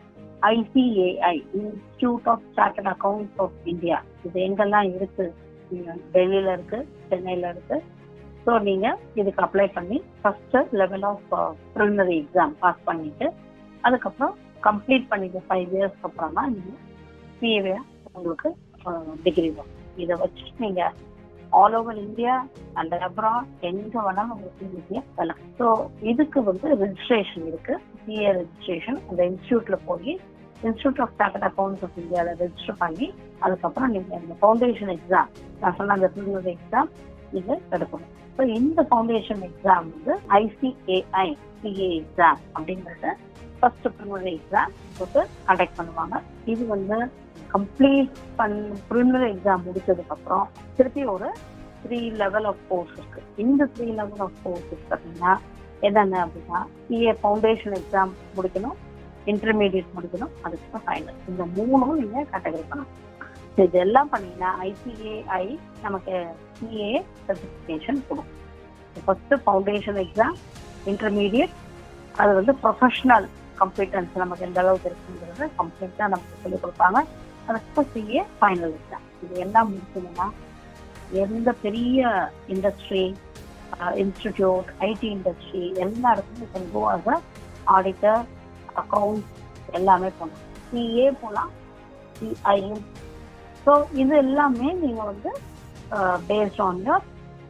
ICAI institute of chartered accounts of India இது எங்கெல்லாம் இருக்கு இங்க டெல்லியில இருக்கு சென்னையில இருக்கு ஸோ நீங்க இதுக்கு அப்ளை பண்ணி first level of preliminary exam pass பண்ணிட்டு அதுக்கப்புறம் கம்ப்ளீட் பண்ணிட்டு ஃபைவ் இயர்ஸ்க்கு அப்புறம் தான் நீங்க சிஏவே உங்களுக்கு டிகிரி வரும் இதை வச்சு நீங்க all over India and abroad எங்க வேணாலும் உங்களுக்கு ஈஸியாக வரலாம் ஸோ இதுக்கு வந்து ரெஜிஸ்ட்ரேஷன் இருக்கு சிஏ ரெஜிஸ்ட்ரேஷன் அந்த இன்ஸ்டியூட்ல போய் institute of chartered accounts of இந்தியாவில் ரெஜிஸ்டர் பண்ணி அதுக்கப்புறம் நீங்க இந்த ஃபவுண்டேஷன் எக்ஸாம் நான் சொன்ன அந்த ப்ரிலிமினரி எக்ஸாம் நீங்க எடுக்கணும் ஸோ இந்த ஃபவுண்டேஷன் எக்ஸாம் வந்து ஐசிஏஐ சிஏ எக்ஸாம் அப்படிங்கறத ஃபர்ஸ்ட் ப்ரிலிமினரி எக்ஸாம் போட்டு கண்டக்ட் பண்ணுவாங்க இது வந்து கம்ப்ளீட் பண் ப்ரிலிமினரி எக்ஸாம் முடிச்சதுக்கு அப்புறம் திருப்பி ஒரு த்ரீ லெவல் ஆஃப் கோர்ஸ் இருக்கு இந்த த்ரீ லெவல் ஆஃப் கோர்ஸ் பார்த்தீங்கன்னா என்னென்ன அப்படின்னா சிஏ ஃபவுண்டேஷன் எக்ஸாம் முடிக்கணும் இன்டர்மீடியட் முடிக்கணும் அதுக்கப்புறம் ஃபைனல் இந்த மூணும் நீங்க கேட்டகரி பண்ணணும் இது எல்லாம் பண்ணீங்கன்னா ஐசிஏஐ நமக்கு சிஏ சர்டிஃபிகேஷன் கொடுக்கும் ஃபர்ஸ்ட் ஃபவுண்டேஷன் எக்ஸாம் இன்டர்மீடியட் அது வந்து ப்ரொஃபஷனல் கம்ப்யூட்டன்ஸ் நமக்கு எந்த அளவுக்கு இருக்குங்கிறத கம்ப்ளீட்டா நமக்கு சொல்லிக் கொடுப்பாங்க அதுக்கப்புறம் சிஏ ஃபைனல் எக்ஸாம் இது எல்லாம் முடிச்சதுன்னா எந்த பெரிய இண்டஸ்ட்ரி இன்ஸ்டிடியூட் ஐடி இண்டஸ்ட்ரி எல்லா இடத்துலையும் can go as auditor account எல்லாமே போகலாம் சிஏ போகலாம் சிஐயும் ஸோ இது எல்லாமே நீங்கள் வந்து based on your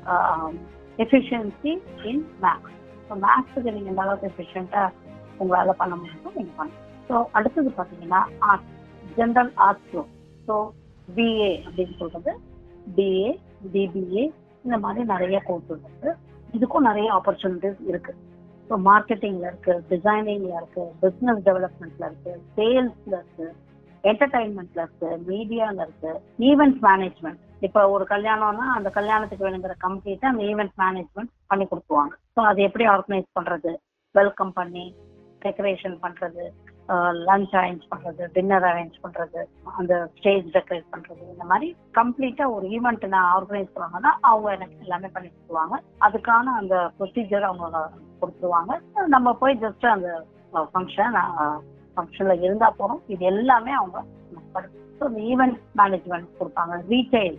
efficiency in maths so மேக்ஸுக்கு நீங்கள் எந்த அளவுக்கு எஃபிஷியண்ட்டாக உங்களால் பண்ண முடியுமோ நீங்கள் பண்ணலாம் ஸோ அடுத்தது பார்த்தீங்கன்னா arts general arts group so BA அப்படின்னு சொல்றது பிஏ பிபிஏ இந்த மாதிரி நிறைய கோர்சஸ் இருக்கு இதுக்கும் நிறைய ஆப்பர்ச்சுனிட்டிஸ் இருக்கு ஸோ மார்க்கெட்டிங்ல இருக்கு டிசைனிங்ல இருக்கு பிசினஸ் டெவலப்மெண்ட்ல இருக்கு சேல்ஸ்ல இருக்கு என்டர்டைன்மெண்ட்ல இருக்கு மீடியால இருக்கு ஈவெண்ட் மேனேஜ்மெண்ட் இப்போ ஒரு கல்யாணம்னா அந்த கல்யாணத்துக்கு வேணுங்கிற கம்ப்ளீட்டா அந்த ஈவெண்ட் மேனேஜ்மெண்ட் பண்ணி கொடுத்துருவாங்க ஸோ அது எப்படி ஆர்கனைஸ் பண்றது வெல்கம் பண்ணி டெக்கரேஷன் பண்றது லஞ்ச் அரேஞ்ச் பண்றது டின்னர் அரேஞ்ச் பண்றது அந்த ஸ்டேஜ் டெக்கரேட் பண்றது இந்த மாதிரி கம்ப்ளீட்டா ஒரு ஈவெண்ட் நான் ஆர்கனைஸ் பண்ணுவாங்கன்னா அவங்க எனக்கு எல்லாமே பண்ணி கொடுத்துருவாங்க அதுக்கான அந்த ப்ரொசீஜர் அவங்க கொடுத்துருவாங்க நம்ம போய் ஜஸ்ட் அந்த ஃபங்க்ஷன் ஃபங்க்ஷன்ல இருந்தா போறோம் இது எல்லாமே அவங்க ஸோ இந்த ஈவெண்ட் மேனேஜ்மெண்ட் கொடுப்பாங்க retail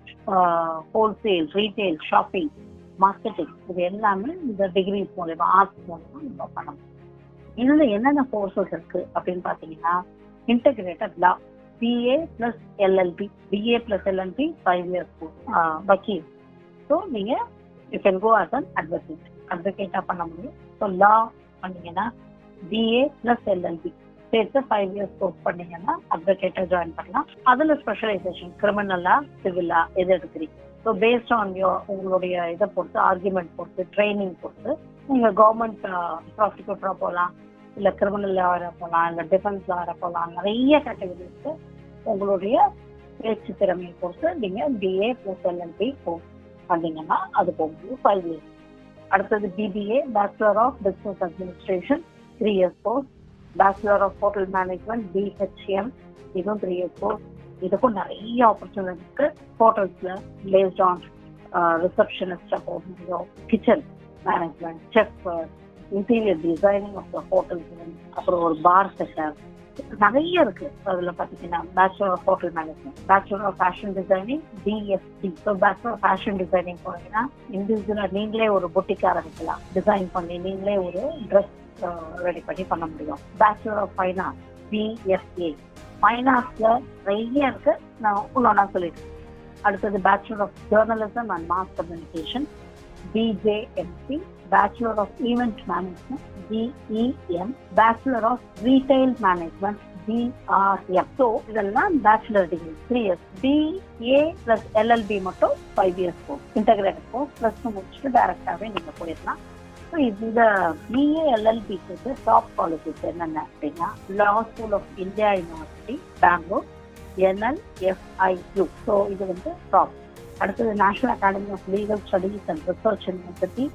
wholesale retail shopping marketing இது எல்லாமே இந்த டிகிரி மூலயமா ஆர்ட்ஸ் மூலயமா நம்ம பண்ண முடியும் இதுல என்னென்ன கோர்சஸ் இருக்கு அப்படின்னு பாத்தீங்கன்னா integrated law BA plus LLB BA plus LLB five years வக்கீல் ஸோ நீங்க you can go as an advocate அட்வொகேட்டா பண்ண முடியும் ஸோ லா பண்ணீங்கன்னா பிஏ பிளஸ் எல்எல்பி சேர்த்து ஃபைவ் இயர்ஸ் கோர்ஸ் பண்ணீங்கன்னா அட்வொகேட்டா ஜாயின் பண்ணலாம் அதுல ஸ்பெஷலைசேஷன் கிரிமினலா சிவிலா எது எடுக்கிறீங்க ஸோ பேஸ்ட் ஆன் யோ உங்களுடைய இதை பொறுத்து ஆர்குமெண்ட் பொறுத்து ட்ரைனிங் பொறுத்து நீங்க கவர்மெண்ட் ப்ராசிக்யூட்டரா போகலாம் இல்ல கிரிமினல் லாயரா போகலாம் இல்ல டிஃபென்ஸ் லாயரா போகலாம் நிறைய கேட்டகரிஸ்க்கு உங்களுடைய பேச்சு திறமையை பொறுத்து நீங்க பிஏ பிளஸ் எல்எல்பி கோர்ஸ் பண்ணீங்கன்னா அது போகும்போது ஃபைவ் இயர்ஸ் அடுத்தது BBA bachelor of business administration three years course bachelor of hotel management BHM இதுவும் த்ரீ இயர்ஸ் கோர்ஸ் இதுக்கும் நிறைய ஆப்பர்ச்சுனிட்டி இருக்கு ஹோட்டல்ஸ்ல பேஸ்ட் ஆன் ரிசப்ஷனிஸ்டா போக முடியும் kitchen management chef interior designing of the hotels அப்புறம் ஒரு பார் செட்டர் நிறைய இருக்கு அதுல பாத்தீங்கன்னா bachelor of hotel management bachelor of fashion designing BSD so bachelor of fashion designing போனீங்கன்னா இண்டிவிஜுவலா நீங்களே ஒரு பொட்டிக் ஆரம்பிக்கலாம் டிசைன் பண்ணி நீங்களே ஒரு ட்ரெஸ் ரெடி பண்ணி பண்ண முடியும் பேச்சுலர் ஆஃப் ஃபைனான்ஸ் பிஎஸ்ஏ ஃபைனான்ஸ்ல நிறைய இருக்கு நான் ஒன்னொன்னா சொல்லிட்டு அடுத்தது bachelor of journalism and mass communication BJMC bachelor of event management BEM bachelor of retail management BRM so இதெல்லாம் bachelor degree three years BA plus LLB மட்டும் five years course integrated course plus முடிச்சுட்டு டைரக்டாகவே நீங்கள் போயிடலாம் ஸோ இந்த பிஏ எல்எல்பிக்கு டாப் காலேஜஸ் என்னென்ன அப்படின்னா law school of India university Bangalore NLFIU so இது வந்து டாப் அடுத்தது national academy of legal studies and research university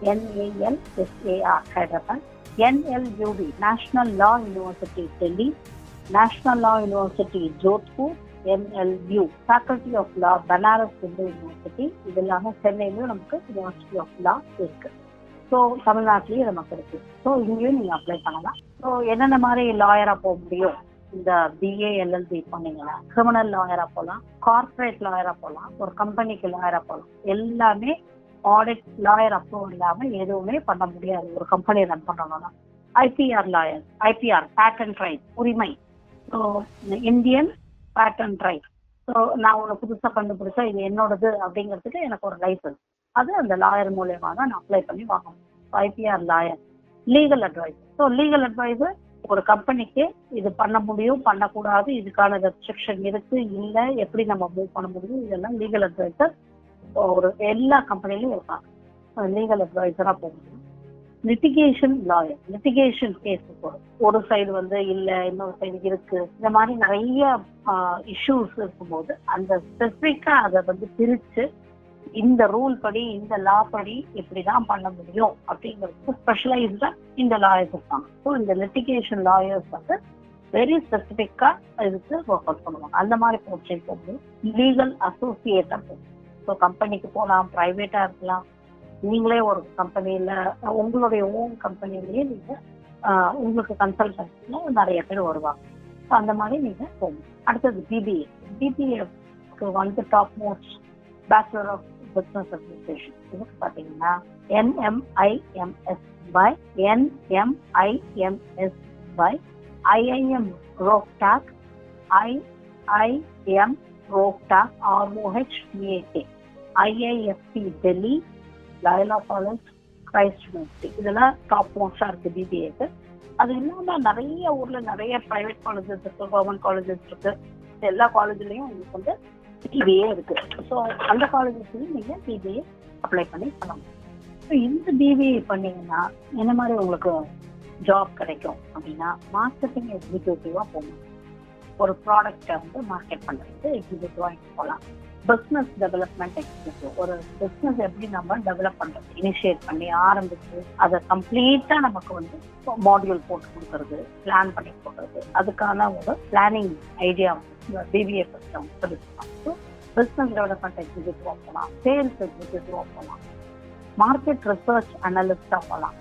NALSAR Hyderabad NLUD national law university Delhi national law university Jodhpur NLU faculty of law Banaras Hindu university இது இல்லாமல் சென்னையிலும் நமக்கு யூனிவர்சிட்டி ஆஃப் லா இருக்கு ஸோ தமிழ்நாட்டிலேயே நமக்கு இருக்கு ஸோ இங்கேயும் நீங்கள் அப்ளை பண்ணலாம் ஸோ என்னென்ன மாதிரி லாயராக போக முடியும் இந்த பிஏ எல்எல்பி பண்ணீங்கன்னா கிரிமினல் லாயரா போகலாம் கார்பரேட் லாயரா போகலாம் ஒரு கம்பெனிக்கு லாயரா போகலாம் எல்லாமே ஆடிட் லாயர் அப்ரூவல் இல்லாம எதுவுமே பண்ண முடியாது ஒரு கம்பெனி ரன் பண்ணணும்னா IPR lawyer IPR patent right உரிமை so Indian patent right so நான் ஒன்று புதுசாக கண்டுபிடிச்சா இது என்னோடது அப்படிங்கிறதுக்கு எனக்கு ஒரு லைசன்ஸ் அது அந்த லாயர் மூலயமா தான் நான் அப்ளை பண்ணி வாங்க முடியும் IPR lawyer legal advice so legal advisor ஒரு கம்பெனிக்கு இது பண்ண முடியும் பண்ணக்கூடாது இதுக்கான ரெஸ்ட்ரிக்ஷன் இருக்கு இல்லை எப்படி நம்ம மூவ் பண்ண முடியும் இதெல்லாம் லீகல் அட்வைசர் ஒரு எல்லா கம்பெனிலையும் இருக்காங்க லீகல் அட்வைசரா போக முடியும் லிட்டிகேஷன் லாயர் லிட்டிகேஷன் கேஸ் ஒரு சைடு வந்து இல்ல இன்னொரு சைடு இருக்கு இந்த மாதிரி நிறைய இஷ்யூஸ் இருக்கும்போது அந்த ஸ்பெசிஃபிக்கா அதை வந்து பிரிச்சு இந்த ரூல் படி இந்த லா படி இப்படிதான் பண்ண முடியும் அப்படிங்கிறது ஸ்பெஷலைஸ்டா இந்த லாயர்ஸ் இருப்பாங்க ஸோ இந்த லிட்டிகேஷன் லாயர்ஸ் வந்து வெரி ஸ்பெசிஃபிக்கா இதுக்கு ஒர்க் அவுட் பண்ணுவாங்க அந்த மாதிரி போர்ட்ரேட் போகும்போது லீகல் அசோசியேட்டா போகும் ஸோ கம்பெனிக்கு போகலாம் ப்ரைவேட்டா இருக்கலாம் நீங்களே ஒரு கம்பெனியில உங்களுடைய ஓன் கம்பெனிலேயே நீங்க உங்களுக்கு கன்சல்டன்ஸ்ல நிறைய பேர் வருவாங்க ஸோ அந்த மாதிரி நீங்க போகணும் அடுத்தது பிபிஏ பிபிஏக்கு வந்து top most bachelor of business administration இதுக்கு பார்த்தீங்கன்னா NMIMS by NMIMS by IIM Rohtak IIM Rohtak ROH BAK IIFT Delhi Loyola college Christ university இதெல்லாம் டாப் மோஸ்டா இருக்கு பிபிஏக்கு அது இல்லாம நிறைய ஊர்ல நிறைய பிரைவேட் காலேஜஸ் இருக்கு கவர்மெண்ட் காலேஜஸ் இருக்கு எல்லா காலேஜ்லயும் உங்களுக்கு வந்து பிபிஏ இருக்கு ஸோ அந்த காலேஜஸ்லயும் நீங்க பிபிஏ அப்ளை பண்ணி பண்ணலாம் ஸோ இந்த பிபிஏ பண்ணீங்கன்னா என்ன மாதிரி உங்களுக்கு ஜாப் கிடைக்கும் அப்படின்னா மார்க்கெட்டிங் எக்ஸிக்யூட்டிவா போகணும் ஒரு ப்ராடக்டை வந்து மார்க்கெட் பண்றதுக்கு எக்ஸிக்யூட்டிவா போகலாம் பிஸ்னஸ் டெவலப்மெண்ட் எக்ஸிக்யூட்டிவ் ஒரு பிஸ்னஸ் எப்படி நம்ம டெவலப் பண்றது இனிஷியேட் பண்ணி ஆரம்பிச்சு அதை கம்ப்ளீட்டா நமக்கு வந்து மாடியூல் போட்டு கொடுக்கறது பிளான் பண்ணி கொடுக்கறது அதுக்கான ஒரு பிளானிங் ஐடியா பிபிஏ சொல்லிருக்காங்க பிஸ்னஸ் டெவலப்மெண்ட் எக்ஸிக்யூட்டிவா போகலாம் சேல்ஸ் எக்ஸிக்யூட்டிவா போகலாம் மார்க்கெட் ரிசர்ச் அனலிஸ்டா போகலாம்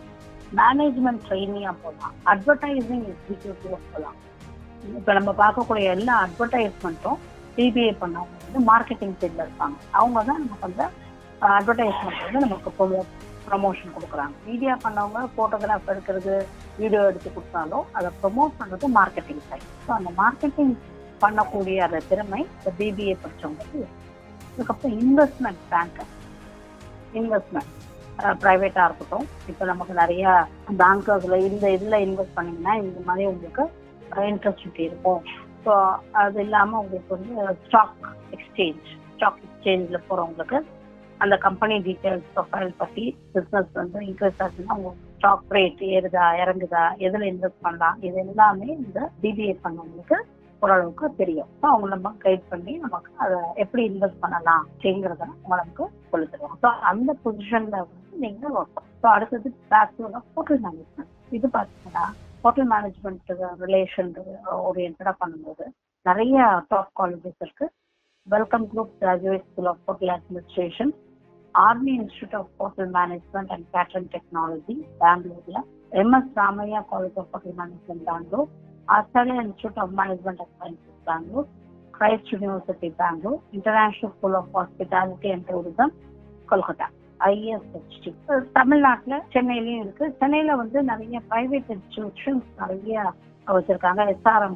மேனேஜ்மெண்ட் ட்ரைனியா போகலாம் அட்வர்டைசிங் எக்ஸிக்யூட்டிவா போகலாம் இப்ப நம்ம பார்க்கக்கூடிய எல்லா அட்வர்டைஸ்மெண்ட்டும் பிபிஏ பண்ணவங்க வந்து மார்க்கெட்டிங் சைட்ல இருப்பாங்க அவங்க தான் நமக்கு அந்த அட்வர்டைஸ்மெண்ட் வந்து நமக்கு ப்ரொமோ ப்ரமோஷன் கொடுக்குறாங்க மீடியா பண்ணவங்க போட்டோகிராஃப் எடுக்கிறது வீடியோ எடுத்து கொடுத்தாலும் அதை ப்ரொமோட் பண்றது மார்க்கெட்டிங் சைட் ஸோ அந்த மார்க்கெட்டிங் பண்ணக்கூடிய அந்த திறமை இந்த பிபிஏ படிச்சவங்களுக்கு இருக்கு. அதுக்கப்புறம் இன்வெஸ்ட்மெண்ட் பேங்கர் இன்வெஸ்ட்மெண்ட் ப்ரைவேட்டாக இருக்கட்டும் இப்போ நமக்கு நிறைய பேங்கர்ஸ்ல இந்த இதில் இன்வெஸ்ட் பண்ணீங்கன்னா இந்த மாதிரி உங்களுக்கு இன்ட்ரெஸ்ட் இருக்கும் ஸோ அது இல்லாமல் உங்களுக்கு வந்து ஸ்டாக் எக்ஸ்சேஞ்ச் ஸ்டாக் எக்ஸ்சேஞ்சில் போகிறவங்களுக்கு அந்த கம்பெனி டீட்டெயில்ஸ் ப்ரொஃபைல் பற்றி பிஸ்னஸ் வந்து இன்க்ரீஸ் ஆச்சுன்னா உங்களுக்கு ஸ்டாக் ரேட் ஏறுதா இறங்குதா எதில் இன்வெஸ்ட் பண்ணலாம் இது எல்லாமே இந்த டிபிஏ பண்ணவங்களுக்கு ஓரளவுக்கு தெரியும் ஸோ அவங்க நம்ம கைட் பண்ணி நமக்கு அதை எப்படி இன்வெஸ்ட் பண்ணலாம் அப்படிங்கிறத உங்களுக்கு சொல்லி தருவோம் ஸோ அந்த பொசிஷன்ல வந்து நீங்க ஒர்க் ஸோ அடுத்தது பேக்டோட ஹோட்டல் மேனேஜ்மெண்ட் இது பார்த்தீங்கன்னா ஹோட்டல் மேனேஜ்மெண்ட் ரிலேஷன் ஓரியன்டா பண்ணும்போது நிறைய டாப் காலேஜஸ் இருக்கு welcome group graduate school of hotel administration army institute of hotel management and catering technology பெங்களூர்ல MS Ramaiah college of hotel management Bangalore Australia institute of management and sciences Bangalore Christ university Bangalore international school of hospitality and tourism Kolkata ISHT தமிழ்நாட்டுல சென்னையிலயும் இருக்கு சென்னையில வந்து நிறைய பிரைவேட் இன்ஸ்டிடியூஷன்ஸ் நிறைய வச்சிருக்காங்க எஸ்ஆர்எம்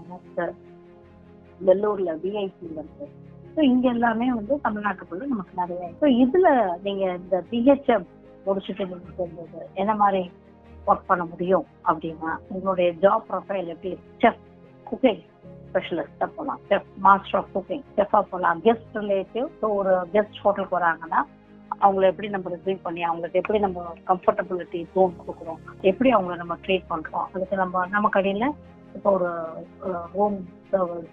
வெள்ளூர்ல விஐசி இருக்கு ஸோ இங்க எல்லாமே வந்து தமிழ்நாட்டுக்குள்ள நமக்கு நிறைய ஸோ இதுல நீங்க இந்த பிஹெச்எம் முடிச்சுட்டு நீங்க சேர்ந்தது என்ன மாதிரி ஒர்க் பண்ண முடியும் அப்படின்னா உங்களுடைய ஜாப் ப்ரொஃபைல் எப்படி செஃப் குக்கிங் ஸ்பெஷலிஸ்டா போகலாம் செஃப் மாஸ்டர் ஆஃப் குக்கிங் செஃபா போகலாம் கெஸ்ட் ரிலேட்டிவ் ஸோ ஒரு கெஸ்ட் ஹோட்டலுக்கு வராங்கன்னா அவங்கள எப்படி நம்ம ரிசீவ் பண்ணி அவங்களுக்கு எப்படி நம்ம கம்ஃபர்டபிலிட்டி ஜோன் கொடுக்குறோம் எப்படி அவங்கள நம்ம ட்ரீட் பண்றோம் அதுக்கு நம்ம நம்ம கடையில இப்போ ஒரு ரூம் சர்வீஸ்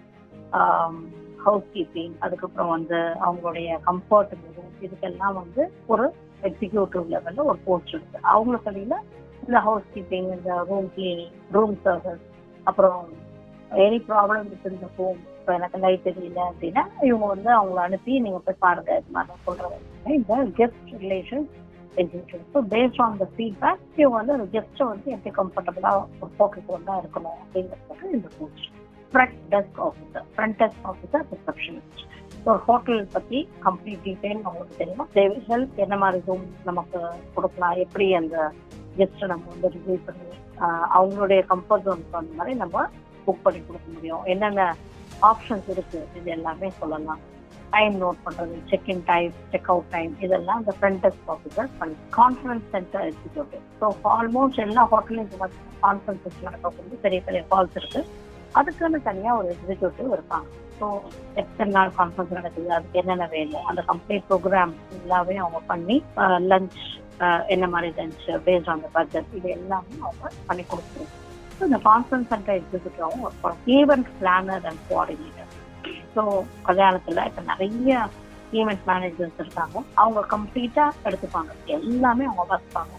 ஹவுஸ் கீப்பிங் அதுக்கப்புறம் வந்து அவங்களுடைய கம்ஃபர்ட் இதுக்கெல்லாம் வந்து ஒரு எக்ஸிக்யூட்டிவ் லெவல்ல ஒரு போஸ்ட் இருக்கு அவங்க கடையில இந்த ஹவுஸ் கீப்பிங் இந்த ரூம் கிளீனிங் ரூம் சர்வீஸ் அப்புறம் எனி ப்ராப்ளம் இருக்கு இந்த ஹோம் இப்போ எனக்கு லைட் தெரியல அப்படின்னா இவங்க வந்து அவங்கள அனுப்பி நீங்க போய் பாருங்க இது மாதிரி சொல்றாங்க இந்த guest relation executive so based on the feedback இவங்க வந்து அந்த கெஸ்ட்டை வந்து எப்படி கம்ஃபர்டபுளா ஒரு போட்டுக்கு வந்தா இருக்கணும் அப்படிங்கிறதுக்கு இந்த post front desk officer front desk officer receptionist ஒரு ஹோட்டல் பத்தி கம்ப்ளீட் டீடைல் அவங்களுக்கு தெரியும் தேவை ஹெல்ப் என்ன மாதிரி ரூம் நமக்கு கொடுக்கலாம் எப்படி அந்த கெஸ்ட்டை நம்ம வந்து ரிசீவ் பண்ணி ஆஹ் அவங்களுடைய கம்ஃபர்ட் ஜோனுக்கு அந்த மாதிரி நம்ம புக் பண்ணி கொடுக்க முடியும் என்னென்ன ஆப்ஷன்ஸ் இருக்கு இது எல்லாமே சொல்லலாம் டைம் நோட் பண்றது check in time check out time இதெல்லாம் இந்த ஃப்ரண்ட் டெஸ்க் ஆஃபீஸர் பண்ணி conference centre executive so almost எல்லா ஹோட்டலையும் கான்ஃபரன்சஸ் நடக்கக்கூடிய பெரிய பெரிய ஹால்ஸ் இருக்கு அதுக்குன்னு தனியா ஒரு எக்ஸிக்யூட்டிவ் இருப்பாங்க ஸோ எத்தனை நாள் கான்ஃபரன்ஸ் நடக்குது அதுக்கு என்னென்ன வேணும் அந்த கம்ப்ளீட் ப்ரோக்ராம் எல்லாமே அவங்க பண்ணி லஞ்ச் என்ன மாதிரி lunch based on the budget இது எல்லாமே அவங்க பண்ணி கொடுத்துருவாங்க ஸோ இந்த கான்ஃபரன்ஸ் சென்டர் எக்ஸிக்யூட்டிவாகவும் ஒர்க் பண்ணும் event planner and coordinator so கல்யாணத்துல இப்போ நிறைய ஈவெண்ட் மேனேஜர்ஸ் இருக்காங்க அவங்க கம்ப்ளீட்டா எடுத்துப்பாங்க எல்லாமே அவங்க பார்த்துப்பாங்க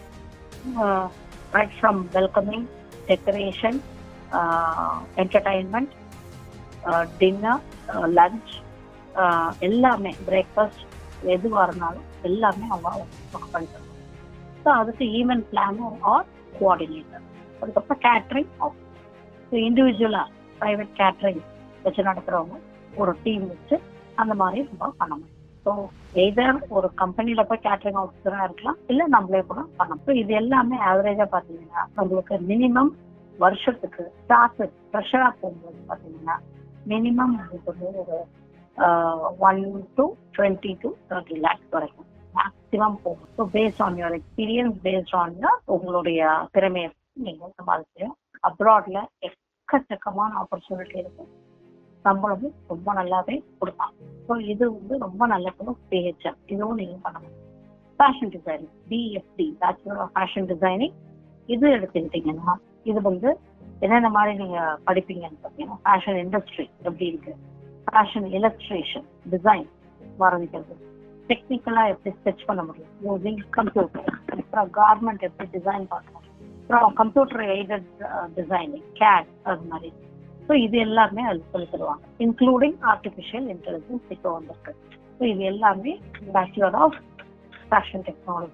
right from welcoming decoration entertainment dinner lunch எல்லாமே பிரேக்ஃபாஸ்ட் எதுவாக இருந்தாலும் எல்லாமே அவங்க ஒர்க் பண்ணிட்டு ஸோ அதுக்கு ஈவெண்ட் பிளானர் ஆர் கோஆர்டினேட்டர் அதுக்கப்புறம் கேட்ரிங் ஸோ இண்டிவிஜுவலாக ப்ரைவேட் கேட்ரிங் வச்சு நடத்துகிறவங்க ஒரு டீம் வச்சு அந்த மாதிரி நம்ம பண்ண முடியும் ஸோ எய்தர் ஒரு கம்பெனியில போய் கேட்டரிங் ஆஃபீஸராக இருக்கலாம் இல்லை நம்மளே கூட பண்ணலாம் ஸோ இது எல்லாமே ஆவரேஜாக பார்த்தீங்கன்னா நம்மளுக்கு மினிமம் வருஷத்துக்கு ஸ்டார்ட் ப்ரெஷராக போகும்போது பார்த்தீங்கன்னா மினிமம் உங்களுக்கு வந்து ஒரு one to twenty to thirty lakhs வரைக்கும் மேக்ஸிமம் போகும் so based on your experience based on உங்களுடைய திறமையை நீங்கள் சமாளிச்சிடும் அப்ராட்ல எக்கச்சக்கமான ஆப்பர்ச்சுனிட்டி இருக்கு சம்பளமும் ரொம்ப நல்லாவே கொடுப்பாங்க ஸோ இது வந்து ரொம்ப நல்ல பிஹெச்எம் இதுவும் நீங்க பண்ணணும் fashion designing BFT bachelor of fashion designing இது எடுத்துக்கிட்டீங்கன்னா இது வந்து என்னென்ன மாதிரி நீங்க படிப்பீங்கன்னு பார்த்தீங்கன்னா ஃபேஷன் இண்டஸ்ட்ரி எப்படி இருக்கு ஃபேஷன் இலஸ்ட்ரேஷன் டிசைன் வரைஞ்சிக்கிறது டெக்னிக்கலா எப்படி ஸ்கெச் பண்ண முடியும் யூசிங் கம்ப்யூட்டர் அப்புறம் கார்மெண்ட் எப்படி டிசைன் பண்ணணும் அப்புறம் கம்ப்யூட்டர் எய்டட் டிசைனிங் கேட் அது மாதிரி ஸோ இது எல்லாமே அது சொல்லி தருவாங்க இன்க்ளூடிங் ஆர்டிஃபிஷியல் இன்டெலிஜென்ஸ் இப்போ வந்திருக்கு ஸோ இது எல்லாமே bachelor of fashion technology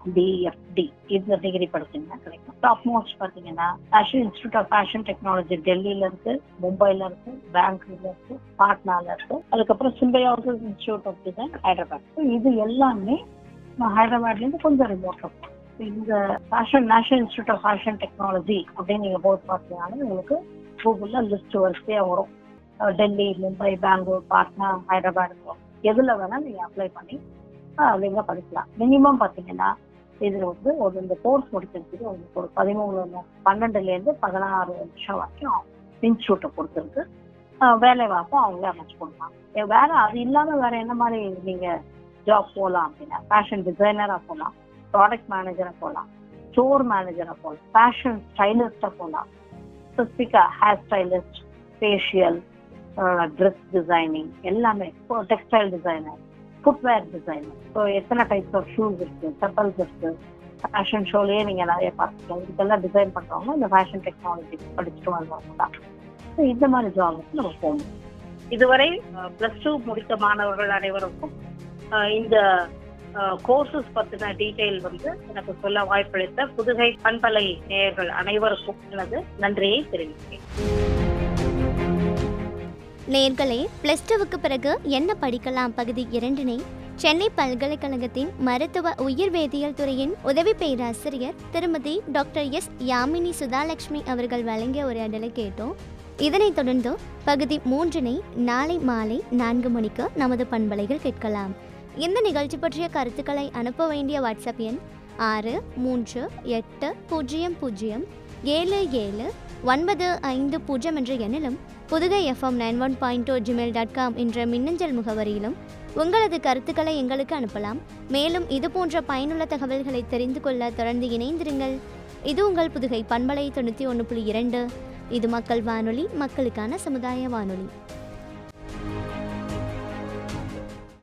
BFT இந்த டிகிரி படிச்சீங்கன்னா கிடைக்கும் டாப் மோஸ்ட் பார்த்தீங்கன்னா national institute of fashion technology டெல்லியில இருக்கு மும்பைல இருக்கு பெங்களூர்ல இருக்கு பாட்னால இருக்கு அதுக்கப்புறம் symbiosis institute of design Hyderabad So இது எல்லாமே நான் ஹைதராபாத்ல இருந்து கொஞ்சம் ரிமோட் இருக்கும் இந்த fashion national institute of fashion technology அப்படின்னு நீங்க போட்டு பார்த்தீங்கன்னா உங்களுக்கு கூகுள்ல லிஸ்ட் வரிசையா வரும் அஹ் டெல்லி மும்பை பெங்களூர் பாட்னா ஹைதராபாத் எதுல வேணா நீங்க அப்ளை பண்ணி அஹ் நீங்க படிக்கலாம் மினிமம் பாத்தீங்கன்னா இதுல வந்து ஒரு இந்த கோர்ஸ் முடிக்கிறதுக்கு உங்களுக்கு ஒரு பதிமூணு ம- பன்னெண்டுல இருந்து பதினாறு வருஷம் வரைக்கும் இன்ஸ்டியூட்டை பொறுத்திருக்கு அஹ் வேலை வாய்ப்பும் அவங்களே அமைச்சு கொடுப்பாங்க வேற அது இல்லாம வேற என்ன மாதிரி நீங்க ஜாப் போகலாம் அப்படின்னா ஃபேஷன் டிசைனரா போகலாம் ப்ராடக்ட் மேனேஜரா போகலாம் ஸ்டோர் மேனேஜரா போகலாம் ஃபேஷன் ஸ்டைலிஸ்டா போகலாம் ஸ்பெசிஃபிக்கா hair stylist facial dress designing எல்லாமே textile designer footwear designer so எத்தனை டைப்ஸ் ஆஃப் ஷூஸ் இருக்கு செப்பல்ஸ் இருக்கு ஃபேஷன் ஷோலயே நீங்க நிறைய பார்த்துக்கலாம் இதுக்கெல்லாம் டிசைன் பண்றவங்க இந்த ஃபேஷன் டெக்னாலஜி படிச்சுட்டு வந்தவங்க தான் ஸோ இந்த மாதிரி ஜாபுக்கு நம்ம போகணும் இதுவரை பிளஸ் டூ முடித்த மாணவர்கள் அனைவருக்கும் அஹ், இந்த கோர்சஸ் பத்தின டீடைல் வந்து எனக்கு சொல்ல வாய்ப்பளித்த புதுகை பண்பலை நேயர்கள் அனைவருக்கும் எனது நன்றியை தெரிவிக்கிறேன் நேர்களே பிளஸ் டூவுக்கு பிறகு என்ன படிக்கலாம் பகுதி இரண்டினை சென்னை பல்கலைக்கழகத்தின் மருத்துவ உயிர் வேதியியல் துறையின் உதவி பேராசிரியர் திருமதி டாக்டர் எஸ் யாமினி சுதாலட்சுமி அவர்கள் வழங்கிய உரையாடலை கேட்டோம் இதனைத் தொடர்ந்து பகுதி மூன்றினை நாளை மாலை நான்கு மணிக்கு நமது பண்பலைகள் கேட்கலாம் இந்த நிகழ்ச்சி பற்றிய கருத்துக்களை அனுப்ப வேண்டிய வாட்ஸ்அப் எண் ஆறு மூன்று எட்டு பூஜ்ஜியம் பூஜ்ஜியம் ஏழு ஏழு ஒன்பது ஐந்து பூஜ்ஜியம் என்ற எண்ணிலும் Pudugai FM nine one point two Gmail dot com என்ற மின்னஞ்சல் முகவரியிலும் உங்களது கருத்துக்களை எங்களுக்கு அனுப்பலாம் மேலும் இது போன்ற பயனுள்ள தகவல்களை தெரிந்து கொள்ள தொடர்ந்து இணைந்திருங்கள் இது உங்கள் புதுகை பண்பலை தொண்ணூற்றி ஒன்று புள்ளி இரண்டு இது மக்கள் வானொலி மக்களுக்கான சமுதாய வானொலி